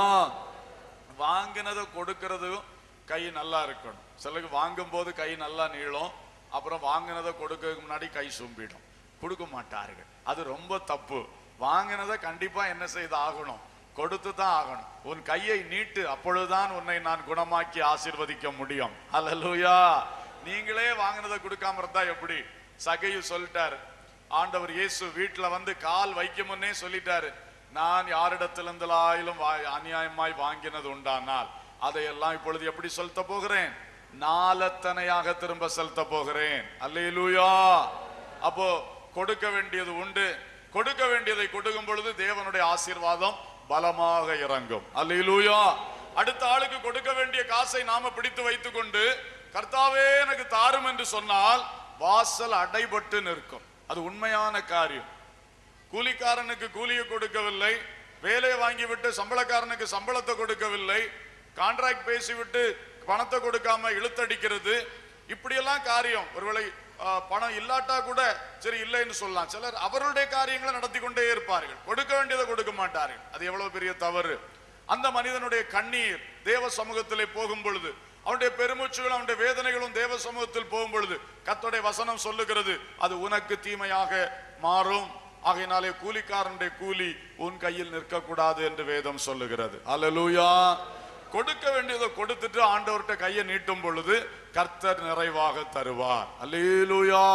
வாங்கினதை கொடுக்கறதும் கை நல்லா இருக்கணும் சிலருக்கு வாங்கும் போது கை நல்லா நீளும் அப்புறம் வாங்கினதை கொடுக்கறதுக்கு முன்னாடி கை சும்பிடும் கொடுக்க மாட்டார்கள் அது ரொம்ப தப்பு வாங்கினதை கண்டிப்பா என்ன செய்து ஆகணும் கொடுத்து தான் ஆகணும் உன் கையை நீட்டு அப்பொழுதுதான் உன்னை நான் குணமாக்கி ஆசீர்வதிக்க முடியும் அல்லேலூயா நீங்களே வாங்கினதை கொடுக்காம இருந்தா எப்படி சகையு சொல்லிட்டாரு ஆண்டவர் இயேசு வீட்டுல வந்து கால் வைக்கும் முன்னே சொல்லிட்டாரு நான் யாரிடத்திலிருந்தாலும் வா- அநியாயமாய் வாங்கினது உண்டானால் அதையெல்லாம் இப்பொழுது எப்படி செலுத்த போகிறேன் நாலத்தனையாக திரும்ப செலுத்த போகிறேன் அல்லேலூயா அப்போ கொடுக்க வேண்டியது உண்டு கொடுக்க வேண்டியதை கொடுக்கும் பொழுது தேவனுடைய ஆசீர்வாதம் பலமாக இறங்கும் அல்லேலூயா அடுத்த ஆளுக்கு கொடுக்க வேண்டிய காசை நாம பிடித்து வைத்துக்கொண்டு கர்த்தாவே எனக்கு தாரும் என்று சொன்னால் வாசல் அடைபட்டு நிற்கும் அது உண்மையான காரியம் கூலிக்காரனுக்கு கூலியை கொடுக்கவில்லை வேலையை வாங்கிவிட்டு சம்பளக்காரனுக்கு சம்பளத்தை கொடுக்கவில்லை கான்ட்ராக்ட் பேசிவிட்டு பணத்தை கொடுக்காம இழுத்தடிக்கிறது இப்படியெல்லாம் காரியம் ஒருவேளை ஆ, பணம் இல்லாட்டா கூட சரி இல்லைன்னு சொல்லலாம் சிலர் அவர்களுடைய காரியங்களை நடத்தி கொண்டே இருப்பார்கள் கொடுக்க வேண்டியதை கொடுக்க மாட்டார்கள் அது எவ்வளவு பெரிய தவறு அந்த மனிதனுடைய கண்ணீர் தேவ சமூகத்திலே போகும் பொழுது அவனுடைய பெருமூச்சுகளும் அவனுடைய வேதனைகளும் தேவ சமூகத்தில் போகும் பொழுது கர்த்தருடைய வசனம் சொல்லுகிறது அது உனக்கு தீமையாக மாறும் ஆகையினாலே கூலிக்காரனுடைய கூலி உன் கையில் நிற்கக்கூடாது என்று வேதம் சொல்லுகிறது அல்லேலூயா கொடுக்க வேண்டியதை கொடுத்துட்டு ஆண்டவர்கிட்ட கையை நீட்டும் பொழுது கர்த்தர் நிறைவாக தருவார் அல்லேலூயா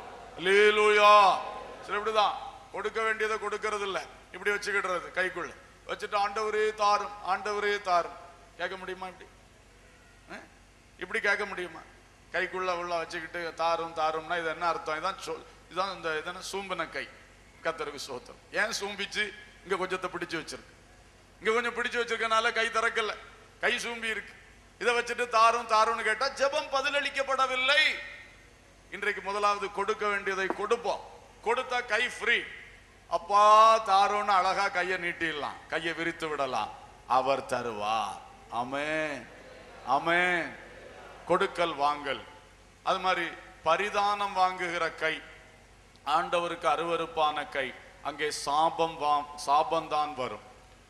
அல்லேலூயா சரி இப்படிதான் கொடுக்க வேண்டியதை கொடுக்கறது இல்ல இப்படி வச்சுக்கிடுறது கைக்குள்ள வச்சுட்டு ஆண்டவரே தாரும் ஆண்டவரே தாரும் கேட்க முடியுமா இப்படி அஹ்? இப்படி கேட்க முடியுமா கைக்குள்ள உள்ள வச்சுக்கிட்டு தாரும் தாரும்னா இது என்ன அர்த்தம் இதான் சொல் இதான் இந்த இதென்ன சூம்பின கை கத்தருக்கு சோத்திரம் ஏன் சூம்பிச்சு இங்க கொஞ்சத்தை பிடிச்சு வச்சிருக்கு இங்க கொஞ்சம் பிடிச்சு வச்சிருக்கனால கை திறக்கல கை சூம்பி இருக்கு இதை வச்சுட்டு தாரும் தாரும்னு கேட்டா ஜெபம் பதிலளிக்கப்படவில்லை இன்றைக்கு முதலாவது கொடுக்க வேண்டியதை கொடுப்போம் கொடுத்தா கை ஃப்ரீ அப்பா தாரோன்னு அழகா கையை நீட்டிடலாம் கையை விரித்து விடலாம் அவர் தருவார் ஆமென் ஆமென் கொடுக்கல் வாங்கல் அது மாதிரி பரிதானம் வாங்குகிற கை ஆண்டவருக்கு அருவருப்பான கை அங்கே சாபம் வாம் சாபம்தான் வரும்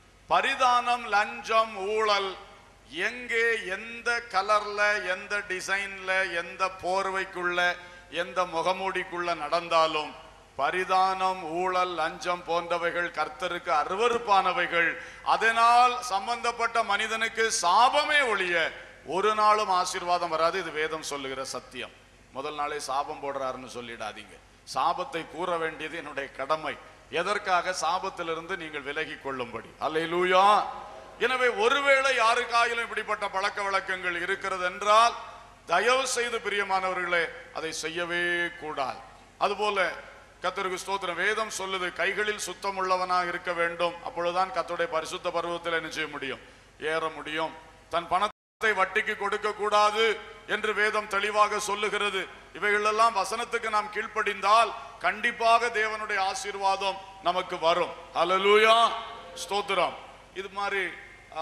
பரிதானம் லஞ்சம் ஊழல் எங்கே எந்த கலர்ல எந்த டிசைன்ல எந்த போர்வைக்குள்ள எந்த முகமூடிக்குள்ள நடந்தாலும் பரிதானம் ஊழல் லஞ்சம் போன்றவைகள் கர்த்தருக்கு அருவருப்பானவைகள் அதனால் சம்பந்தப்பட்ட மனிதனுக்கு சாபமே ஒழிய ஒரு நாளும் ஆசீர்வாதம் வராது இது வேதம் சொல்லுகிற சத்தியம் முதல் நாளே சாபம் போடுறாருன்னு சொல்லிடாதீங்க சாபத்தை கூற வேண்டியது என்னுடைய கடமை எதற்காக சாபத்திலிருந்து நீங்கள் விலகி கொள்ளும்படி அல்லேலூயா எனவே ஒருவேளை யாருக்காயிலும் இப்படிப்பட்ட பழக்க வழக்கங்கள் இருக்கிறது என்றால் தயவு செய்து பிரியமானவர்களே அதை செய்யவே கூடாது அதுபோல கத்தருக்கு ஸ்தோத்திரம் வேதம் சொல்லுது கைகளில் சுத்தம் உள்ளவனாக இருக்க வேண்டும் அப்பொழுதுதான் கத்தருடைய பரிசுத்த பருவத்தில் என்ன செய்ய முடியும் ஏற முடியும் தன் பணத்தை வட்டிக்கு கொடுக்க கூடாது என்று வேதம் தெளிவாக சொல்லுகிறது இவைகளெல்லாம் வசனத்துக்கு நாம் கீழ்ப்படிந்தால் கண்டிப்பாக தேவனுடைய ஆசீர்வாதம் நமக்கு வரும் அல்லேலூயா ஸ்தோத்திரம் இது மாதிரி ஆ,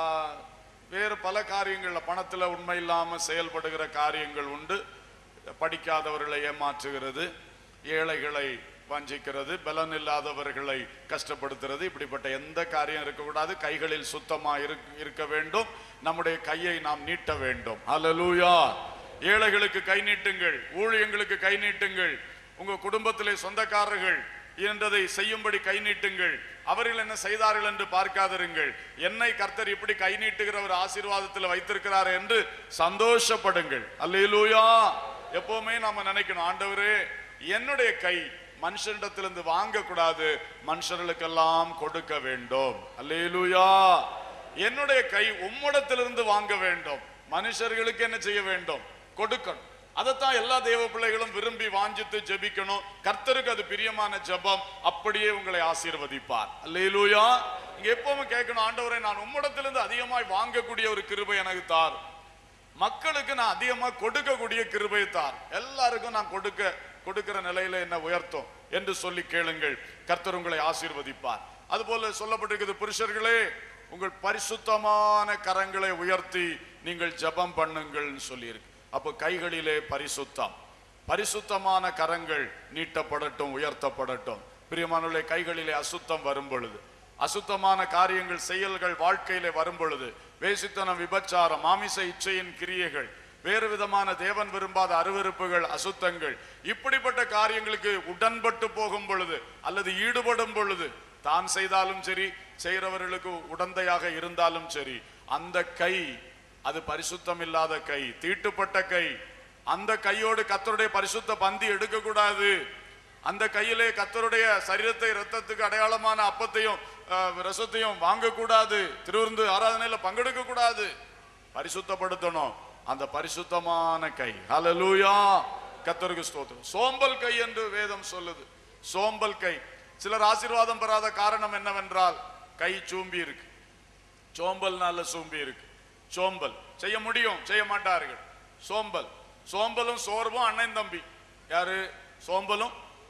வேறு பல காரியங்கள்ல பணத்துல உண்மை இல்லாம செயல்படுகிற காரியங்கள் உண்டு படிக்காதவர்களை ஏமாற்றுகிறது ஏழைகளை வஞ்சிக்கிறது பலன் இல்லாதவர்களை கஷ்டப்படுத்துறது இப்படிப்பட்ட எந்த காரியம் இருக்கக்கூடாது கைகளில் சுத்தமா இருக்க இருக்க வேண்டும் நம்முடைய கையை நாம் நீட்ட வேண்டும் அல்லேலூயா ஏழைகளுக்கு கை நீட்டுங்கள் ஊழியங்களுக்கு கை நீட்டுங்கள் உங்க குடும்பத்திலே சொந்தக்காரர்கள் என்றதை செய்யும்படி கை நீட்டுங்கள் அவர்கள் என்ன செய்தார்கள் என்று பார்க்காதிருங்கள் என்னை கர்த்தர் இப்படி கை நீட்டுகிற ஒரு ஆசீர்வாதத்தில் வைத்திருக்கிறார் என்று சந்தோஷப்படுங்கள் அல்லேலூயா எப்பவுமே நாம நினைக்கணும் ஆண்டவரே என்னுடைய கை மனுஷனிடத்திலிருந்து வாங்க கூடாது மனுஷர்களுக்கெல்லாம் கொடுக்க வேண்டும் அல்லேலூயா என்னுடைய கை உம்மிடத்திலிருந்து வாங்க வேண்டும் மனுஷர்களுக்கு என்ன செய்ய வேண்டும் கொடுக்கணும் அதைத்தான் எல்லா தேவ பிள்ளைகளும் விரும்பி வாஞ்சித்து ஜெபிக்கணும் கர்த்தருக்கு அது பிரியமான ஜெபம் அப்படியே உங்களை ஆசீர்வதிப்பார் அல்லேலூயா இங்க எப்பவும் கேட்கணும் ஆண்டவரை நான் உம்மிடத்திலிருந்து அதிகமாய் வாங்கக்கூடிய ஒரு கிருபை எனக்கு தார் மக்களுக்கு நான் அதிகமா கொடுக்கக்கூடிய கிருபை தார் எல்லாருக்கும் நான் கொடுக்க கொடுக்கிற நிலையில என்ன உயர்த்தும் என்று சொல்லி கேளுங்கள் கர்த்தர் உங்களை ஆசீர்வதிப்பார் அதுபோல சொல்லப்பட்டிருக்கிறது புருஷர்களே உங்கள் பரிசுத்தமான கரங்களை உயர்த்தி நீங்கள் ஜெபம் பண்ணுங்கள்னு சொல்லியிருக்கு அப்போ கைகளிலே பரிசுத்தம் பரிசுத்தமான கரங்கள் நீட்டப்படட்டும் உயர்த்தப்படட்டும் பிரியமானவர்களே கைகளிலே அசுத்தம் வரும் பொழுது அசுத்தமான காரியங்கள் செயல்கள் வாழ்க்கையிலே வரும் பொழுது வேசித்தனம் விபச்சாரம் மாமிச இச்சையின் கிரியைகள் வேறு விதமான தேவன் விரும்பாத அருவருப்புகள் அசுத்தங்கள் இப்படிப்பட்ட காரியங்களுக்கு உடன்பட்டு போகும் பொழுது அல்லது ஈடுபடும் பொழுது தான் செய்தாலும் சரி செய்கிறவர்களுக்கு உடந்தையாக இருந்தாலும் சரி அந்த கை அது பரிசுத்தம் இல்லாத கை தீட்டுப்பட்ட கை அந்த கையோடு கத்தருடைய பரிசுத்த பந்தி எடுக்க கூடாது அந்த கையிலே கத்தருடைய சரீரத்தை ரத்தத்துக்கு அடையாளமான அப்பத்தையும் அஹ், ரசத்தையும் வாங்கக்கூடாது திருவிருந்து ஆராதனையில பங்கெடுக்க கூடாது பரிசுத்தப்படுத்தணும் அந்த பரிசுத்தமான கை ஹalleluya கத்தருக்கு ஸ்தோத்திரம் சோம்பல் கை என்று வேதம் சொல்லுது சோம்பல் கை சிலர் ஆசீர்வாதம் பெறாத காரணம் என்னவென்றால் கை சூம்பி இருக்கு சோம்பல்னால சூம்பி இருக்கு சோம்பல் செய்ய முடியும் செய்ய மாட்டார்கள் சோம்பல் சோம்பலும் சோர்வும் அண்ணன் தம்பி யாரு சோம்பலும்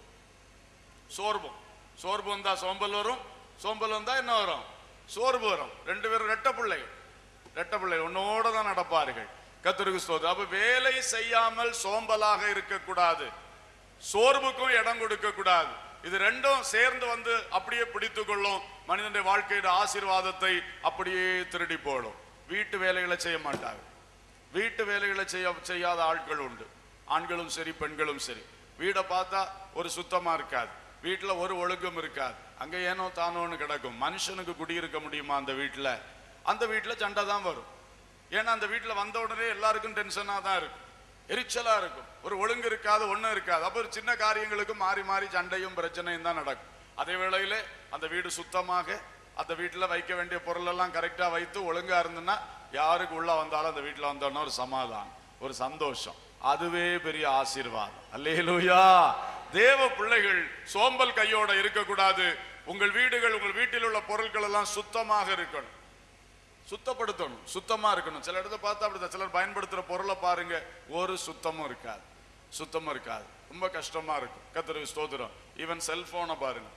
சோர்வும் சோர்வு வந்தா சோம்பல் வரும் சோம்பல் வந்தா என்ன வரும் சோர்வு வரும் ரெண்டு பேரும் ரெட்ட பிள்ளைகள் ரெட்ட பிள்ளைகள் உன்னோட தான் நடப்பார்கள் கத்தருக்கு ஸ்தோத்திரம் அப்ப வேலை செய்யாமல் சோம்பலாக இருக்கக்கூடாது சோர்வுக்கும் இடம் கொடுக்க கூடாது இது ரெண்டும் சேர்ந்து வந்து அப்படியே பிடித்து கொள்ளும் மனிதனுடைய வாழ்க்கையோட ஆசீர்வாதத்தை அப்படியே திருடி போடும் வீட்டு வேலைகளை செய்ய மாட்டாங்க வீட்டு வேலைகளை செய்ய செய்யாத ஆட்கள் உண்டு ஆண்களும் சரி பெண்களும் சரி வீடை பார்த்தா ஒரு சுத்தமா இருக்காது வீட்டுல ஒரு ஒழுக்கம் இருக்காது அங்க ஏனோ தானோன்னு கிடக்கும் மனுஷனுக்கு குடியிருக்க முடியுமா அந்த வீட்டுல அந்த வீட்டுல சண்டை தான் வரும் ஏன்னா அந்த வீட்டுல வந்த உடனே எல்லாருக்கும் டென்ஷனா தான் இருக்கும் எரிச்சலா இருக்கும் ஒரு ஒழுங்கு இருக்காது ஒண்ணும் இருக்காது அப்ப ஒரு சின்ன காரியங்களுக்கு மாறி மாறி சண்டையும் பிரச்சனையும் தான் நடக்கும் அதே வேளையில அந்த வீடு சுத்தமாக அந்த வீட்டுல வைக்க வேண்டிய பொருள் எல்லாம் கரெக்டா வைத்து ஒழுங்கா இருந்துன்னா யாருக்கு உள்ள வந்தாலும் அந்த வீட்டுல வந்தோன்னா ஒரு சமாதானம் ஒரு சந்தோஷம் அதுவே பெரிய ஆசீர்வாதம் அல்லேலூயா தேவ பிள்ளைகள் சோம்பல் கையோட இருக்கக்கூடாது உங்கள் வீடுகள் உங்கள் வீட்டில் உள்ள பொருட்கள் எல்லாம் சுத்தமாக இருக்கணும் சுத்தப்படுத்தணும் சுத்தமா இருக்கணும் சில இடத்த பார்த்தா அப்படிதான் சிலர் பயன்படுத்துற பொருளை பாருங்க ஒரு சுத்தமும் இருக்காது சுத்தமும் இருக்காது ரொம்ப கஷ்டமா இருக்கும் கத்திரி ஸ்தோத்திரம் ஈவன் செல்போனை பாருங்க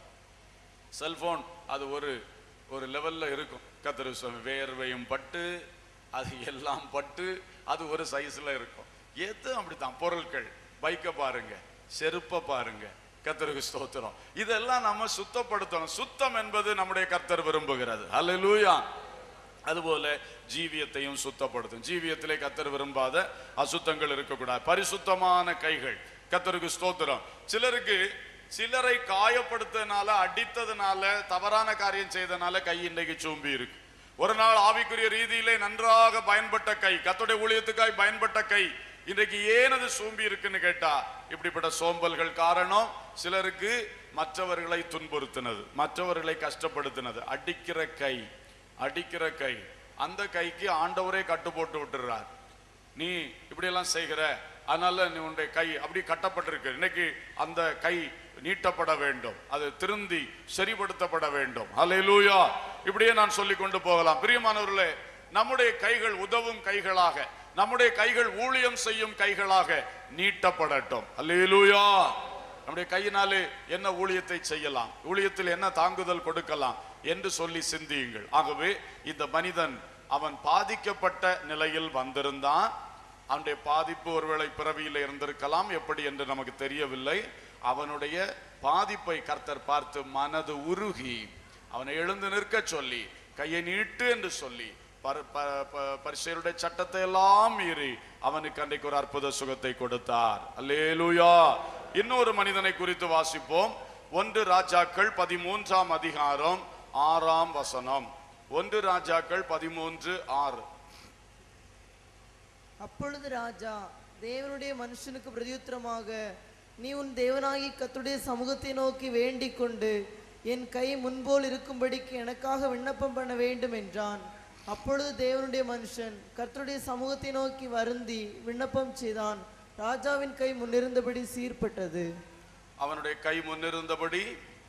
செல்போன் அது ஒரு ஒரு லெவல்ல இருக்கும் கத்திரி சுவாமி வேர்வையும் பட்டு அது எல்லாம் பட்டு அது ஒரு சைஸ்ல இருக்கும் எது அப்படித்தான் பொருட்கள் பைக்கை பாருங்க செருப்பை பாருங்க கத்தருக்கு ஸ்தோத்திரம் இதெல்லாம் நம்ம சுத்தப்படுத்தணும் சுத்தம் என்பது நம்முடைய கர்த்தர் விரும்புகிறது அல்லேலூயா அதுபோல ஜீவியத்தையும் சுத்தப்படுத்தும் ஜீவியத்திலே கத்தர் விரும்பாத அசுத்தங்கள் இருக்கக்கூடாது பரிசுத்தமான கைகள் கத்தருக்கு ஸ்தோத்திரம் சிலருக்கு சிலரை காயப்படுத்ததுனால அடித்ததுனால தவறான காரியம் செய்தனால கை இன்றைக்கு சூம்பி இருக்கு ஒரு நாள் ஆவிக்குரிய ரீதியிலே நன்றாக பயன்பட்ட கை கத்தோடைய ஊழியத்துக்காய் பயன்பட்ட கை இன்றைக்கு ஏன் அது சூம்பி இருக்குன்னு கேட்டா இப்படிப்பட்ட சோம்பல்கள் காரணம் சிலருக்கு மற்றவர்களை துன்புறுத்தினது மற்றவர்களை கஷ்டப்படுத்தினது அடிக்கிற கை அடிக்கிற கை அந்த கைக்கு ஆண்டவரே கட்டு போட்டு விட்டுறார் நீ இப்படி எல்லாம் செய்கிற அதனால நீ உன்னுடைய கை அப்படி கட்டப்பட்டிருக்கு இன்னைக்கு அந்த கை நீட்டப்பட வேண்டும் அது திருந்தி சரிப்படுத்தப்பட வேண்டும் ஹalleluya இப்படியே நான் சொல்லி கொண்டு போகலாம் பிரியமானவர்களே நம்முடைய கைகள் உதவும் கைகளாக நம்முடைய கைகள் ஊழியம் செய்யும் கைகளாக நீட்டப்படட்டும் ஹalleluya நம்முடைய கையினாலே என்ன ஊழியத்தை செய்யலாம் ஊழியத்தில் என்ன தாங்குதல் கொடுக்கலாம் என்று சொல்லி சிந்தியுங்கள் ஆகவே இந்த மனிதன் அவன் பாதிக்கப்பட்ட நிலையில் வந்திருந்தான் அவனுடைய பாதிப்பு ஒருவேளை பிறவியில் இருந்திருக்கலாம் எப்படி என்று நமக்கு தெரியவில்லை அவனுடைய பாதிப்பை கர்த்தர் பார்த்து மனது உருகி அவனை எழுந்து நிற்க சொல்லி கையை நீட்டு என்று சொல்லி பர- ப- ப- பரிசேயருடைய சட்டத்தை எல்லாம் மீறி அவனுக்கு அன்றைக்கு ஒரு அற்புத சுகத்தை கொடுத்தார் அல்லேலூயா இன்னொரு மனிதனை குறித்து வாசிப்போம் ஒன்று ராஜாக்கள் பதிமூன்றாம் அதிகாரம் ஆறாம் வசனம் ஒன்று ராஜாக்கள் பதிமூன்று ஆறு அப்பொழுது ராஜா தேவனுடைய மனுஷனுக்கு பிரதியுத்தரமாக நீ உன் தேவனாகி கர்த்தருடைய சமூகத்தை நோக்கி வேண்டிக் கொண்டு என் கை முன்போல் இருக்கும்படிக்கு எனக்காக விண்ணப்பம் பண்ண வேண்டும் என்றான் அப்பொழுது தேவனுடைய மனுஷன் கர்த்தருடைய சமூகத்தை நோக்கி வருந்தி விண்ணப்பம் செய்தான் ராஜாவின் கை முன்னிருந்தபடி சீர்பட்டது அவனுடைய கை முன்னிருந்தபடி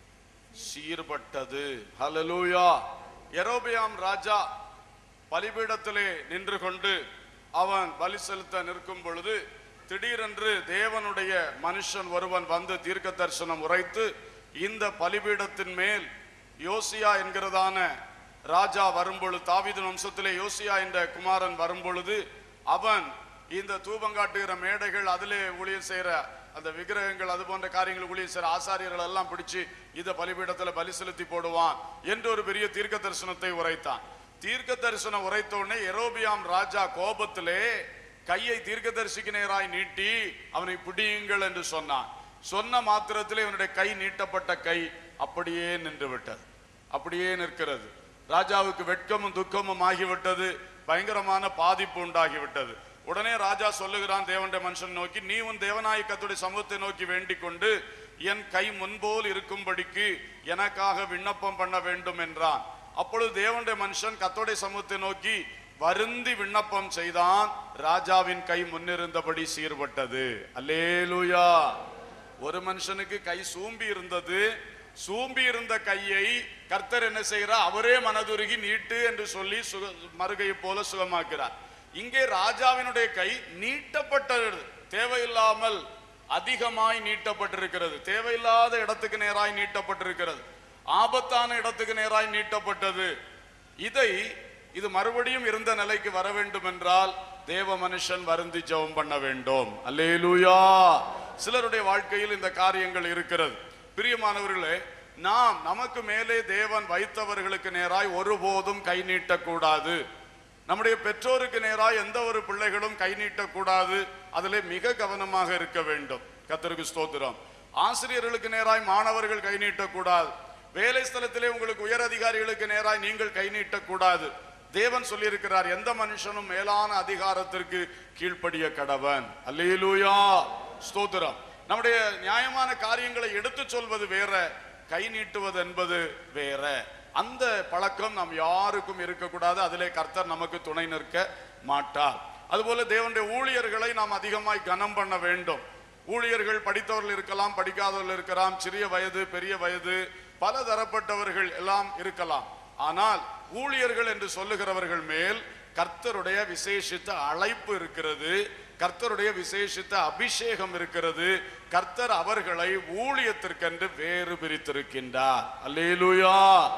சீர்பட்டது ஹalleluya எரோபியாம் ராஜா பலிபீடத்திலே நின்று கொண்டு அவன் பலி செலுத்த நிற்கும் பொழுது திடீரென்று தேவனுடைய மனுஷன் ஒருவன் வந்து தீர்க்க தரிசனம் உரைத்து இந்த பலிபீடத்தின் மேல் யோசியா என்கிறதான ராஜா வரும்பொழுது தாவீது வம்சத்திலே யோசியா என்ற குமாரன் வரும்பொழுது அவன் இந்த தூபங்காட்டுகிற மேடைகள் அதிலே ஊழியம் செய்யற அந்த விக்கிரகங்கள் அது போன்ற காரியங்கள் ஊழியம் செய்யற ஆசாரியர்கள் எல்லாம் பிடிச்சு இத பலிபீடத்துல பலி செலுத்தி போடுவான் என்று ஒரு பெரிய தீர்க்க தரிசனத்தை உரைத்தான் தீர்க்க தரிசனம் உரைத்த உடனே எரோபியாம் ராஜா கோபத்திலே கையை தீர்க்கதரிசிக்கு நேராய் நீட்டி அவனை பிடியுங்கள் என்று சொன்னான் சொன்ன மாத்திரத்திலே இவனுடைய கை நீட்டப்பட்ட கை அப்படியே நின்று விட்டது அப்படியே நிற்கிறது ராஜாவுக்கு வெட்கமும் துக்கமும் ஆகிவிட்டது பயங்கரமான பாதிப்பு உண்டாகிவிட்டது உடனே ராஜா சொல்லுகிறான் தேவனுடைய மனுஷன் நோக்கி நீ உன் தேவனாய கர்த்தருடைய சமூகத்தை நோக்கி வேண்டிக் கொண்டு என் கை முன்போல் இருக்கும்படிக்கு எனக்காக விண்ணப்பம் பண்ண வேண்டும் என்றான் அப்பொழுது தேவனுடைய மனுஷன் கத்தோடைய சமூகத்தை நோக்கி வருந்தி விண்ணப்பம் செய்தான் ராஜாவின் கை முன்னிருந்தபடி சீர்பட்டது அல்லேலூயா ஒரு மனுஷனுக்கு கை சூம்பி இருந்தது சூம்பி இருந்த கையை கர்த்தர் என்ன செய்கிறார் அவரே மனதுருகி நீட்டு என்று சொல்லி சுக மறுகையை போல சுகமாக்கிறார் இங்கே ராஜாவினுடைய கை நீட்டப்பட்டது தேவையில்லாமல் அதிகமாய் நீட்டப்பட்டிருக்கிறது தேவையில்லாத இடத்துக்கு நேராய் நீட்டப்பட்டிருக்கிறது ஆபத்தான இடத்துக்கு நேராய் நீட்டப்பட்டது இதை இது மறுபடியும் இருந்த நிலைக்கு வர வேண்டும் என்றால் தேவ மனுஷன் வருந்தி ஜெபம் பண்ண வேண்டும் அல்லேலூயா சிலருடைய வாழ்க்கையில் இந்த காரியங்கள் இருக்கிறது பிரியமானவர்களே நாம் நமக்கு மேலே தேவன் வைத்தவர்களுக்கு நேராய் ஒருபோதும் கை நீட்டக்கூடாது நம்முடைய பெற்றோருக்கு நேராக எந்த ஒரு பிள்ளைகளும் கை நீட்டக்கூடாது அதிலே மிக கவனமாக இருக்க வேண்டும் கத்தருக்கு ஸ்தோத்திரம் ஆசிரியர்களுக்கு நேராய் மாணவர்கள் கை நீட்டக்கூடாது வேலை ஸ்தலத்திலே உங்களுக்கு உயர் அதிகாரிகளுக்கு நேராய் நீங்கள் கை நீட்டக்கூடாது தேவன் சொல்லியிருக்கிறார் எந்த மனுஷனும் மேலான அதிகாரத்திற்கு கீழ்ப்படிய கடவன் அல்லேலூயா ஸ்தோத்திரம் நம்முடைய நியாயமான காரியங்களை எடுத்துச் சொல்வது வேற கை நீட்டுவது என்பது வேற அந்த பழக்கம் நாம் யாருக்கும் இருக்கக்கூடாது அதிலே கர்த்தர் நமக்கு துணை நிற்க மாட்டார் அதுபோல தேவனுடைய ஊழியர்களை நாம் அதிகமாய் கனம் பண்ண வேண்டும் ஊழியர்கள் படித்தவர்கள் இருக்கலாம் படிக்காதவர்கள் இருக்கலாம் சிறிய வயது பெரிய வயது பல தரப்பட்டவர்கள் எல்லாம் இருக்கலாம் ஆனால் ஊழியர்கள் என்று சொல்லுகிறவர்கள் மேல் கர்த்தருடைய விசேஷித்த அழைப்பு இருக்கிறது கர்த்தருடைய விசேஷித்த அபிஷேகம் இருக்கிறது கர்த்தர் அவர்களை ஊழியத்திற்கென்று வேறு பிரித்திருக்கின்றார் அல்லேலூயா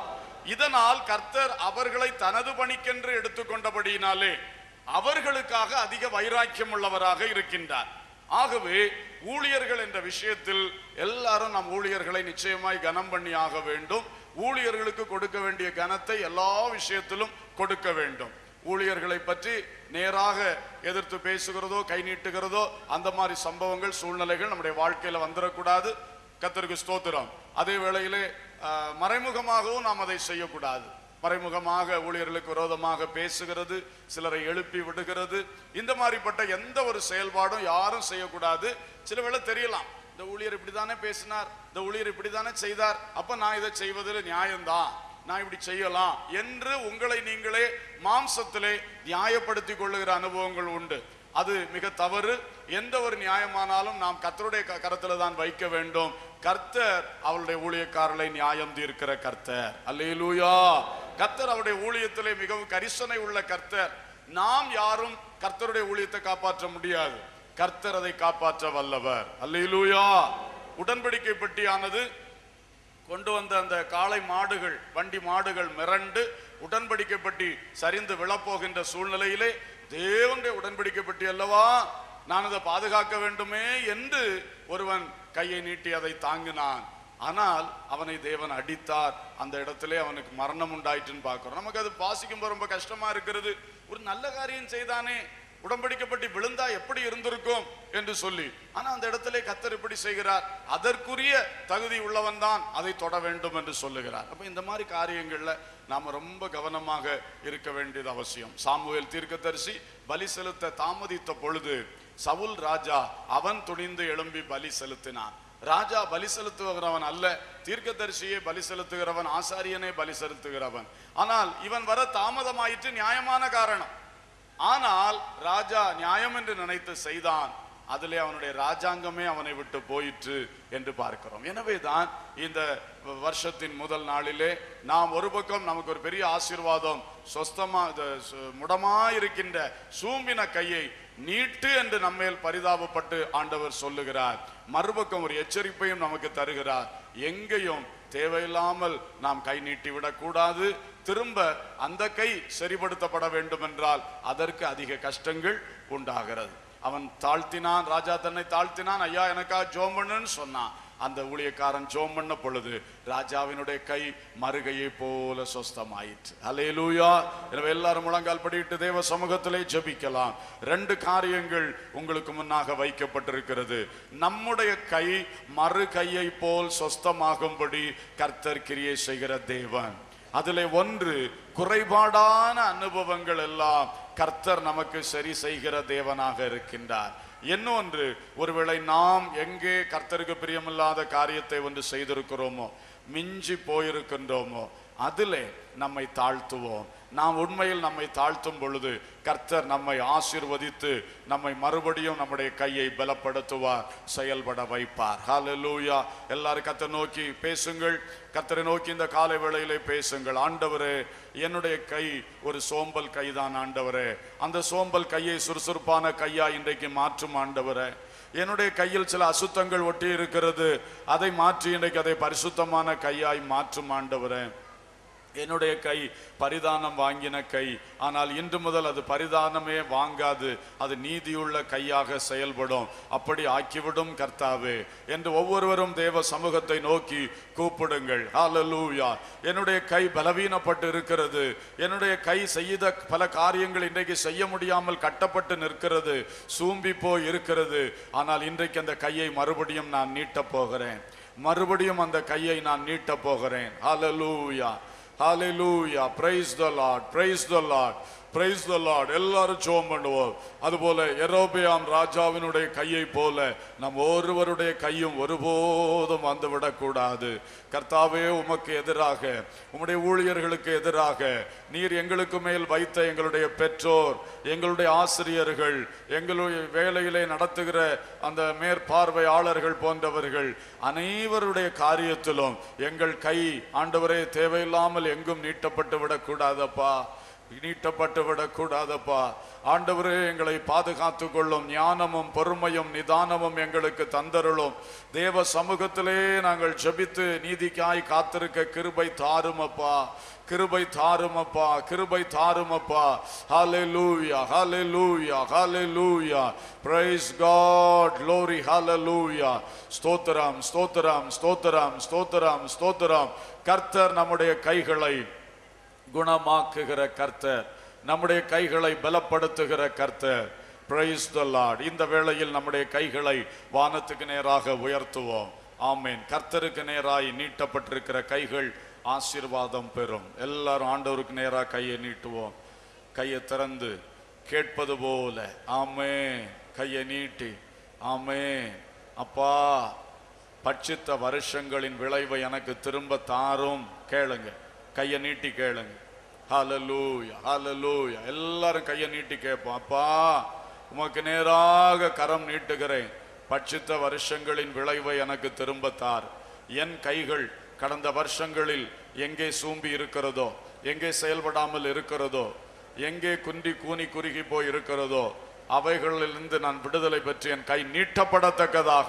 இதனால் கர்த்தர் அவர்களை தனது பணிக்கென்று எடுத்துக்கொண்டபடியினாலே அவர்களுக்காக அதிக வைராக்கியம் உள்ளவராக இருக்கின்றார் ஆகவே ஊழியர்கள் என்ற விஷயத்தில் எல்லாரும் நம் ஊழியர்களை நிச்சயமாய் கனம் பண்ணி ஆக வேண்டும் ஊழியர்களுக்கு கொடுக்க வேண்டிய கனத்தை எல்லா விஷயத்திலும் கொடுக்க வேண்டும் ஊழியர்களை பற்றி நேராக எதிர்த்து பேசுகிறதோ கை நீட்டுகிறதோ அந்த மாதிரி சம்பவங்கள் சூழ்நிலைகள் நம்முடைய வாழ்க்கையில வந்துடக்கூடாது கத்தருக்கு ஸ்தோத்திரம் அதே வேளையிலே ஆஹ், மறைமுகமாகவும் நாம் அதை செய்யக்கூடாது மறைமுகமாக ஊழியர்களுக்கு விரோதமாக பேசுகிறது சிலரை எழுப்பி விடுகிறது இந்த மாதிரிப்பட்ட எந்த ஒரு செயல்பாடும் யாரும் செய்யக்கூடாது சில வேளை தெரியலாம் இந்த ஊழியர் இப்படித்தானே பேசினார் இந்த ஊழியர் இப்படித்தானே செய்தார் அப்ப நான் இதை செய்வதில் நியாயம்தான் நான் இப்படி செய்யலாம் என்று உங்களை நீங்களே மாம்சத்திலே நியாயப்படுத்திக் கொள்ளுகிற அனுபவங்கள் உண்டு அது மிக தவறு எந்த ஒரு நியாயமானாலும் நாம் கர்த்தருடைய க- கரத்துல தான் வைக்க வேண்டும் கர்த்தர் அவருடைய ஊழியக்காரர்களை நியாயம் தீர்க்கிற கர்த்தர் அல்லேலூயா கர்த்தர் அவருடைய ஊழியத்திலே மிகவும் கரிசனை உள்ள கர்த்தர் நாம் யாரும் கர்த்தருடைய ஊழியத்தை காப்பாற்ற முடியாது கர்த்தர் அதை காப்பாற்ற வல்லவர் அல்லேலூயா உடன்படிக்கை பெட்டியானது கொண்டு வந்த அந்த காளை மாடுகள் வண்டி மாடுகள் மிரண்டு உடன்படிக்கைப்பட்டி சரிந்து விழப்போகின்ற சூழ்நிலையிலே தேவனுடைய உடன்படிக்கைப்பட்டி அல்லவா நான் அதை பாதுகாக்க வேண்டுமே என்று ஒருவன் கையை நீட்டி அதை தாங்கினான் ஆனால் அவனை தேவன் அடித்தார் அந்த இடத்திலே அவனுக்கு மரணம் உண்டாயிற்றுன்னு பார்க்கிறோம் நமக்கு அது வாசிக்கும்போது ரொம்ப கஷ்டமா இருக்கிறது ஒரு நல்ல காரியம் செய்தானே உடன்படிக்கப்பட்டு விழுந்தா எப்படி இருந்திருக்கும் என்று சொல்லி ஆனா அந்த இடத்திலே கத்தர் இப்படி செய்கிறார் அதற்குரிய தகுதி உள்ளவன் தான் அதை தொட வேண்டும் என்று சொல்லுகிறார் அப்ப இந்த மாதிரி காரியங்கள்ல நாம ரொம்ப கவனமாக இருக்க வேண்டியது அவசியம் சாமுவேல் தீர்க்கதரிசி பலி செலுத்த தாமதித்த பொழுது சவுல் ராஜா அவன் துணிந்து எழும்பி பலி செலுத்தினான் ராஜா பலி செலுத்துகிறவன் அல்ல தீர்க்கதரிசியே பலி செலுத்துகிறவன் ஆசாரியனே பலி செலுத்துகிறவன் ஆனால் இவன் வர தாமதமாயிற்று நியாயமான காரணம் ஆனால் ராஜா நியாயம் என்று நினைத்து செய்தான் அதிலே அவனுடைய ராஜாங்கமே அவனை விட்டு போயிற்று என்று பார்க்கிறோம் எனவேதான் இந்த வருஷத்தின் முதல் நாளிலே நாம் ஒரு பக்கம் நமக்கு ஒரு பெரிய ஆசீர்வாதம் சொஸ்தமா இது சு- முடமாயிருக்கின்ற சூம்பின கையை நீட்டு என்று நம்மேல் பரிதாபப்பட்டு ஆண்டவர் சொல்லுகிறார் மறுபக்கம் ஒரு எச்சரிப்பையும் நமக்கு தருகிறார் எங்கேயும் தேவையில்லாமல் நாம் கை நீட்டி விடக்கூடாது திரும்ப அந்த கை சரிப்படுத்தப்பட வேண்டும் என்றால் அதற்கு அதிக கஷ்டங்கள் உண்டாகிறது அவன் தாழ்த்தினான் ராஜா தன்னை தாழ்த்தினான் ஐயா எனக்கா ஜோம் பண்ணுன்னு சொன்னான் அந்த ஊழியக்காரன் ஜோம் பண்ண பொழுது ராஜாவினுடைய கை மறுகையை போல சொஸ்தமாயிற்று அலேலூயா எனவே எல்லாரும் முழங்கால் படிட்டு தேவ சமூகத்திலே ஜெபிக்கலாம் ரெண்டு காரியங்கள் உங்களுக்கு முன்னாக வைக்கப்பட்டிருக்கிறது நம்முடைய கை மறு கையை போல் சொஸ்தமாகும்படி கர்த்தர் கிரியை செய்கிற தேவன் அதிலே ஒன்று குறைபாடான அனுபவங்கள் எல்லாம் கர்த்தர் நமக்கு சரி செய்கிற தேவனாக இருக்கின்றார் இன்னொன்று ஒருவேளை நாம் எங்கே கர்த்தருக்கு பிரியமில்லாத காரியத்தை ஒன்று செய்திருக்கிறோமோ மிஞ்சி போயிருக்கின்றோமோ அதிலே நம்மை தாழ்த்துவோம் நாம் உண்மையில் நம்மை தாழ்த்தும் பொழுது கர்த்தர் நம்மை ஆசீர்வதித்து நம்மை மறுபடியும் நம்முடைய கையை பலப்படுத்துவார் செயல்பட வைப்பார் ஹalleluya எல்லாரும் கர்த்தர் நோக்கி பேசுங்கள் கர்த்தரை நோக்கி இந்த காலை வேளையிலே பேசுங்கள் ஆண்டவரே என்னுடைய கை ஒரு சோம்பல் கைதான் ஆண்டவரே அந்த சோம்பல் கையை சுறுசுறுப்பான கையா இன்றைக்கு மாற்றும் ஆண்டவரே என்னுடைய கையில் சில அசுத்தங்கள் ஒட்டி இருக்கிறது அதை மாற்றி இன்றைக்கு அதை பரிசுத்தமான கையாய் மாற்றும் ஆண்டவரே என்னுடைய கை பரிதானம் வாங்கின கை ஆனால் இன்று முதல் அது பரிதானமே வாங்காது அது நீதியுள்ள கையாக செயல்படும் அப்படி ஆக்கிவிடும் கர்த்தாவே என்று ஒவ்வொருவரும் தேவ சமூகத்தை நோக்கி கூப்பிடுங்கள் ஹalleluya என்னுடைய கை பலவீனப்பட்டு இருக்கிறது என்னுடைய கை செய்த பல காரியங்கள் இன்றைக்கு செய்ய முடியாமல் கட்டப்பட்டு நிற்கிறது சூம்பி போய் இருக்கிறது ஆனால் இன்றைக்கு அந்த கையை மறுபடியும் நான் நீட்டப் போகிறேன் மறுபடியும் அந்த கையை நான் நீட்டப் போகிறேன் ஹalleluya ஹalleluya praise the lord praise the lord praise the lord எல்லாரும் ஜெபம் பண்ணுவோம் அதுபோல எரோபியாம் ராஜாவினுடைய கையை போல நம் ஒருவருடைய கையும் ஒருபோதும் வந்து விடக்கூடாது கர்த்தாவே உமக்கு எதிராக உம்முடைய ஊழியர்களுக்கு எதிராக நீர் எங்களுக்கு மேல் வைத்த எங்களுடைய பெற்றோர் எங்களுடைய ஆசிரியர்கள் எங்களுடைய வேலையிலே நடத்துகிற அந்த மேற்பார்வையாளர்கள் போன்றவர்கள் அனைவருடைய காரியத்திலும் எங்கள் கை ஆண்டவரே தேவையில்லாமல் எங்கும் நீட்டப்பட்டு விடக்கூடாதப்பா நீட்டப்பட்டு விடக்கூடாதப்பா ஆண்டவரே எங்களை பாதுகாத்து கொள்ளும் ஞானமும் பொறுமையும் நிதானமும் எங்களுக்கு தந்தருளும் தேவ சமூகத்திலே நாங்கள் ஜெபித்து நீதிக்காய் காத்திருக்க கிருபை தாருமப்பா கிருபை தாருமப்பா கிருபை தாருமப்பா ஹalleluya hallelujah hallelujah praise god glory hallelujah ஸ்தோத்திரம் ஸ்தோத்திரம் ஸ்தோத்திரம் ஸ்தோத்திரம் ஸ்தோத்திரம் கர்த்தர் நம்முடைய கைகளை குணமாக்குகிற கர்த்தர் நம்முடைய கைகளை பலப்படுத்துகிற கர்த்தர் பிரைஸ் த லார்ட் இந்த வேளையில் நம்முடைய கைகளை வானத்துக்கு நேராக உயர்த்துவோம் ஆமென் கர்த்தருக்கு நேராய் நீட்டப்பட்டிருக்கிற கைகள் ஆசீர்வாதம் பெறும் எல்லாரும் ஆண்டவருக்கு நேராக கையை நீட்டுவோம் கையை திறந்து கேட்பது போல ஆமே கையை நீட்டி ஆமே அப்பா பட்சித்த வருஷங்களின் விளைவை எனக்கு திரும்ப தாரும் கேளுங்க கையை நீட்டி கேளுங்க ஹalleluya ஹalleluya எல்லாரும் கையை நீட்டி கேட்போம் அப்பா உமக்கு நேராக கரம் நீட்டுகிறேன் பட்சித்த வருஷங்களின் விளைவை எனக்கு திரும்ப தார் என் கைகள் கடந்த வருஷங்களில் எங்கே சூம்பி இருக்கிறதோ எங்கே செயல்படாமல் இருக்கிறதோ எங்கே குன்றி கூனி குறுகி போய் இருக்கிறதோ அவைகளிலிருந்து நான் விடுதலை பெற்று என் கை நீட்டப்படத்தக்கதாக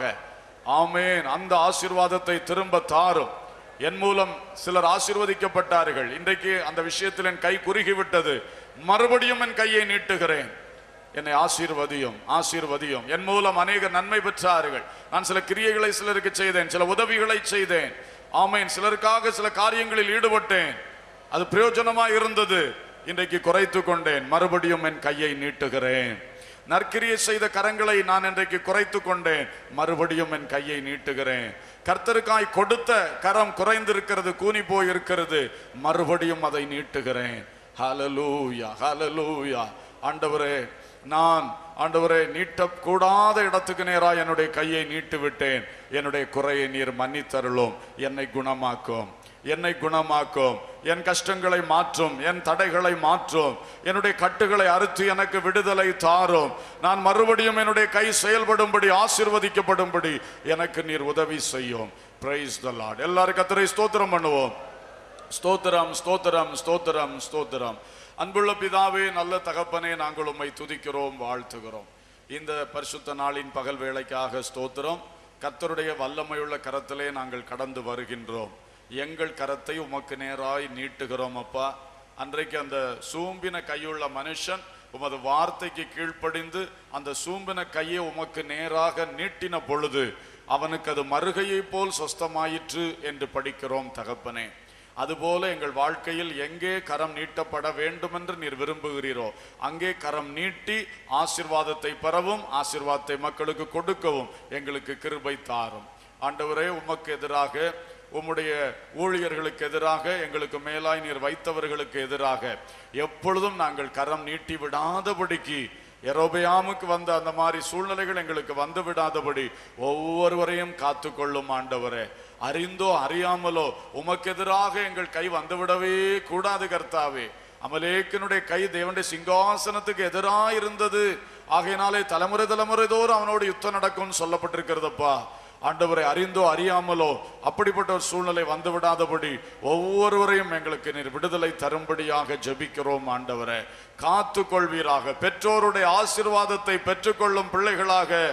ஆமேன் அந்த ஆசீர்வாதத்தை திரும்ப தாரும் என் மூலம் சிலர் ஆசீர்வதிக்கப்பட்டார்கள் இன்றைக்கு அந்த விஷயத்தில் என் கை குறுகி விட்டது மறுபடியும் என் கையை நீட்டுகிறேன் என்னை ஆசீர்வதியும் ஆசீர்வதியும் என் மூலம் அநேக நன்மை பெற்றார்கள் நான் சில கிரியைகளை சிலருக்கு செய்தேன் சில உதவிகளை செய்தேன் ஆமேன் சிலருக்காக சில காரியங்களில் ஈடுபட்டேன் அது பிரயோஜனமா இருந்தது இன்றைக்கு குறைத்து கொண்டேன் மறுபடியும் என் கையை நீட்டுகிறேன் நற்கிரியை செய்த கரங்களை நான் இன்றைக்கு குறைத்து கொண்டேன் மறுபடியும் என் கையை நீட்டுகிறேன் கர்த்தருக்காய் கொடுத்த கரம் குறைந்திருக்கிறது கூனி போய் இருக்கிறது மறுபடியும் அதை நீட்டுகிறேன் ஹalleluya ஹalleluya ஆண்டவரே நான் ஆண்டவரே நீட்டக்கூடாத இடத்துக்கு நேராக என்னுடைய கையை நீட்டு விட்டேன் என்னுடைய குறையை நீர் மன்னித்தருளும் என்னை குணமாக்கும் என்னை குணமாக்கும் என் கஷ்டங்களை மாற்றும் என் தடைகளை மாற்றும் என்னுடைய கட்டுகளை அறுத்து எனக்கு விடுதலை தாரும் நான் மறுபடியும் என்னுடைய கை செயல்படும்படி ஆசீர்வதிக்கப்படும்படி எனக்கு நீர் உதவி செய்யும் பிரைஸ் த லார்ட் எல்லாரும் கத்தரை ஸ்தோத்திரம் பண்ணுவோம் ஸ்தோத்திரம் ஸ்தோத்திரம் ஸ்தோத்திரம் ஸ்தோத்திரம் அன்புள்ள பிதாவே நல்ல தகப்பனே நாங்கள் உம்மை துதிக்கிறோம் வாழ்த்துகிறோம் இந்த பரிசுத்த நாளின் பகல் வேளைக்காக ஸ்தோத்திரம் கர்த்தருடைய வல்லமையுள்ள கரத்திலே நாங்கள் கடந்து வருகின்றோம் எங்கள் கரத்தை உமக்கு நேராய் நீட்டுகிறோம் அப்பா அன்றைக்கு அந்த சூம்பின கையுள்ள மனுஷன் உமது வார்த்தைக்கு கீழ்ப்படிந்து அந்த சூம்பின கையை உமக்கு நேராக நீட்டின பொழுது அவனுக்கு அது மறுகையைப் போல் சொஸ்தமாயிற்று என்று படிக்கிறோம் தகப்பனே அதுபோல எங்கள் வாழ்க்கையில் எங்கே கரம் நீட்டப்பட வேண்டும் என்று நீர் விரும்புகிறீரோ அங்கே கரம் நீட்டி ஆசீர்வாதத்தை பெறவும் ஆசீர்வாதத்தை மக்களுக்கு கொடுக்கவும் எங்களுக்கு கிருபை தாரும் ஆண்டவரே உமக்கு எதிராக உம்முடைய ஊழியர்களுக்கு எதிராக எங்களுக்கு மேலாய் நீர் வைத்தவர்களுக்கு எதிராக எப்பொழுதும் நாங்கள் கரம் நீட்டி விடாதபடிக்கு எரோபயாமுக்கு வந்த அந்த மாதிரி சூழ்நிலைகள் எங்களுக்கு வந்து விடாதபடி ஒவ்வொருவரையும் காத்துக்கொள்ளும் ஆண்டவரே அறிந்தோ அறியாமலோ உமக்கு எதிராக எங்கள் கை வந்துவிடவே கூடாது கர்த்தாவே அமலேக்கனுடைய கை தேவனுடைய சிங்காசனத்துக்கு எதிராக இருந்தது ஆகையினாலே தலைமுறை தலைமுறை தோறும் அவனோடு யுத்தம் நடக்கும்னு சொல்லப்பட்டிருக்கிறதப்பா ஆண்டவரை அறிந்தோ அறியாமலோ அப்படிப்பட்ட ஒரு சூழ்நிலை வந்து விடாதபடி ஒவ்வொருவரையும் எங்களுக்கு நீர் விடுதலை தரும்படியாக ஜெபிக்கிறோம் ஆண்டவரே காத்து கொள்வீராக பெற்றோருடைய ஆசீர்வாதத்தை பெற்றுக்கொள்ளும் பிள்ளைகளாக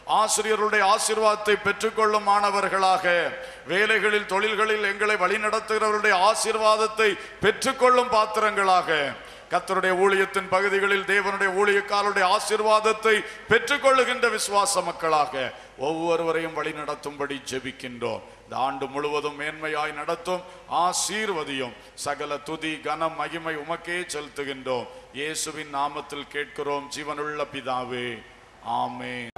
ஆசிரியருடைய ஆசீர்வாதத்தை பெற்றுக்கொள்ளும் மாணவர்களாக வேலைகளில் தொழில்களில் எங்களை வழிநடத்துகிறவருடைய ஆசீர்வாதத்தை பெற்றுக்கொள்ளும் பாத்திரங்களாக கர்த்தருடைய ஊழியத்தின் பகுதிகளில் தேவனுடைய ஊழியக்காரருடைய ஆசீர்வாதத்தை பெற்றுக்கொள்ளுகின்ற விசுவாச மக்களாக ஒவ்வொருவரையும் வழி நடத்தும்படி ஜெபிக்கின்றோம் இந்த ஆண்டு முழுவதும் மேன்மையாய் நடத்தும் ஆசீர்வதியும் சகல துதி கனம் மகிமை உமக்கே செலுத்துகின்றோம் இயேசுவின் நாமத்தில் கேட்கிறோம் ஜீவனுள்ள பிதாவே ஆமென்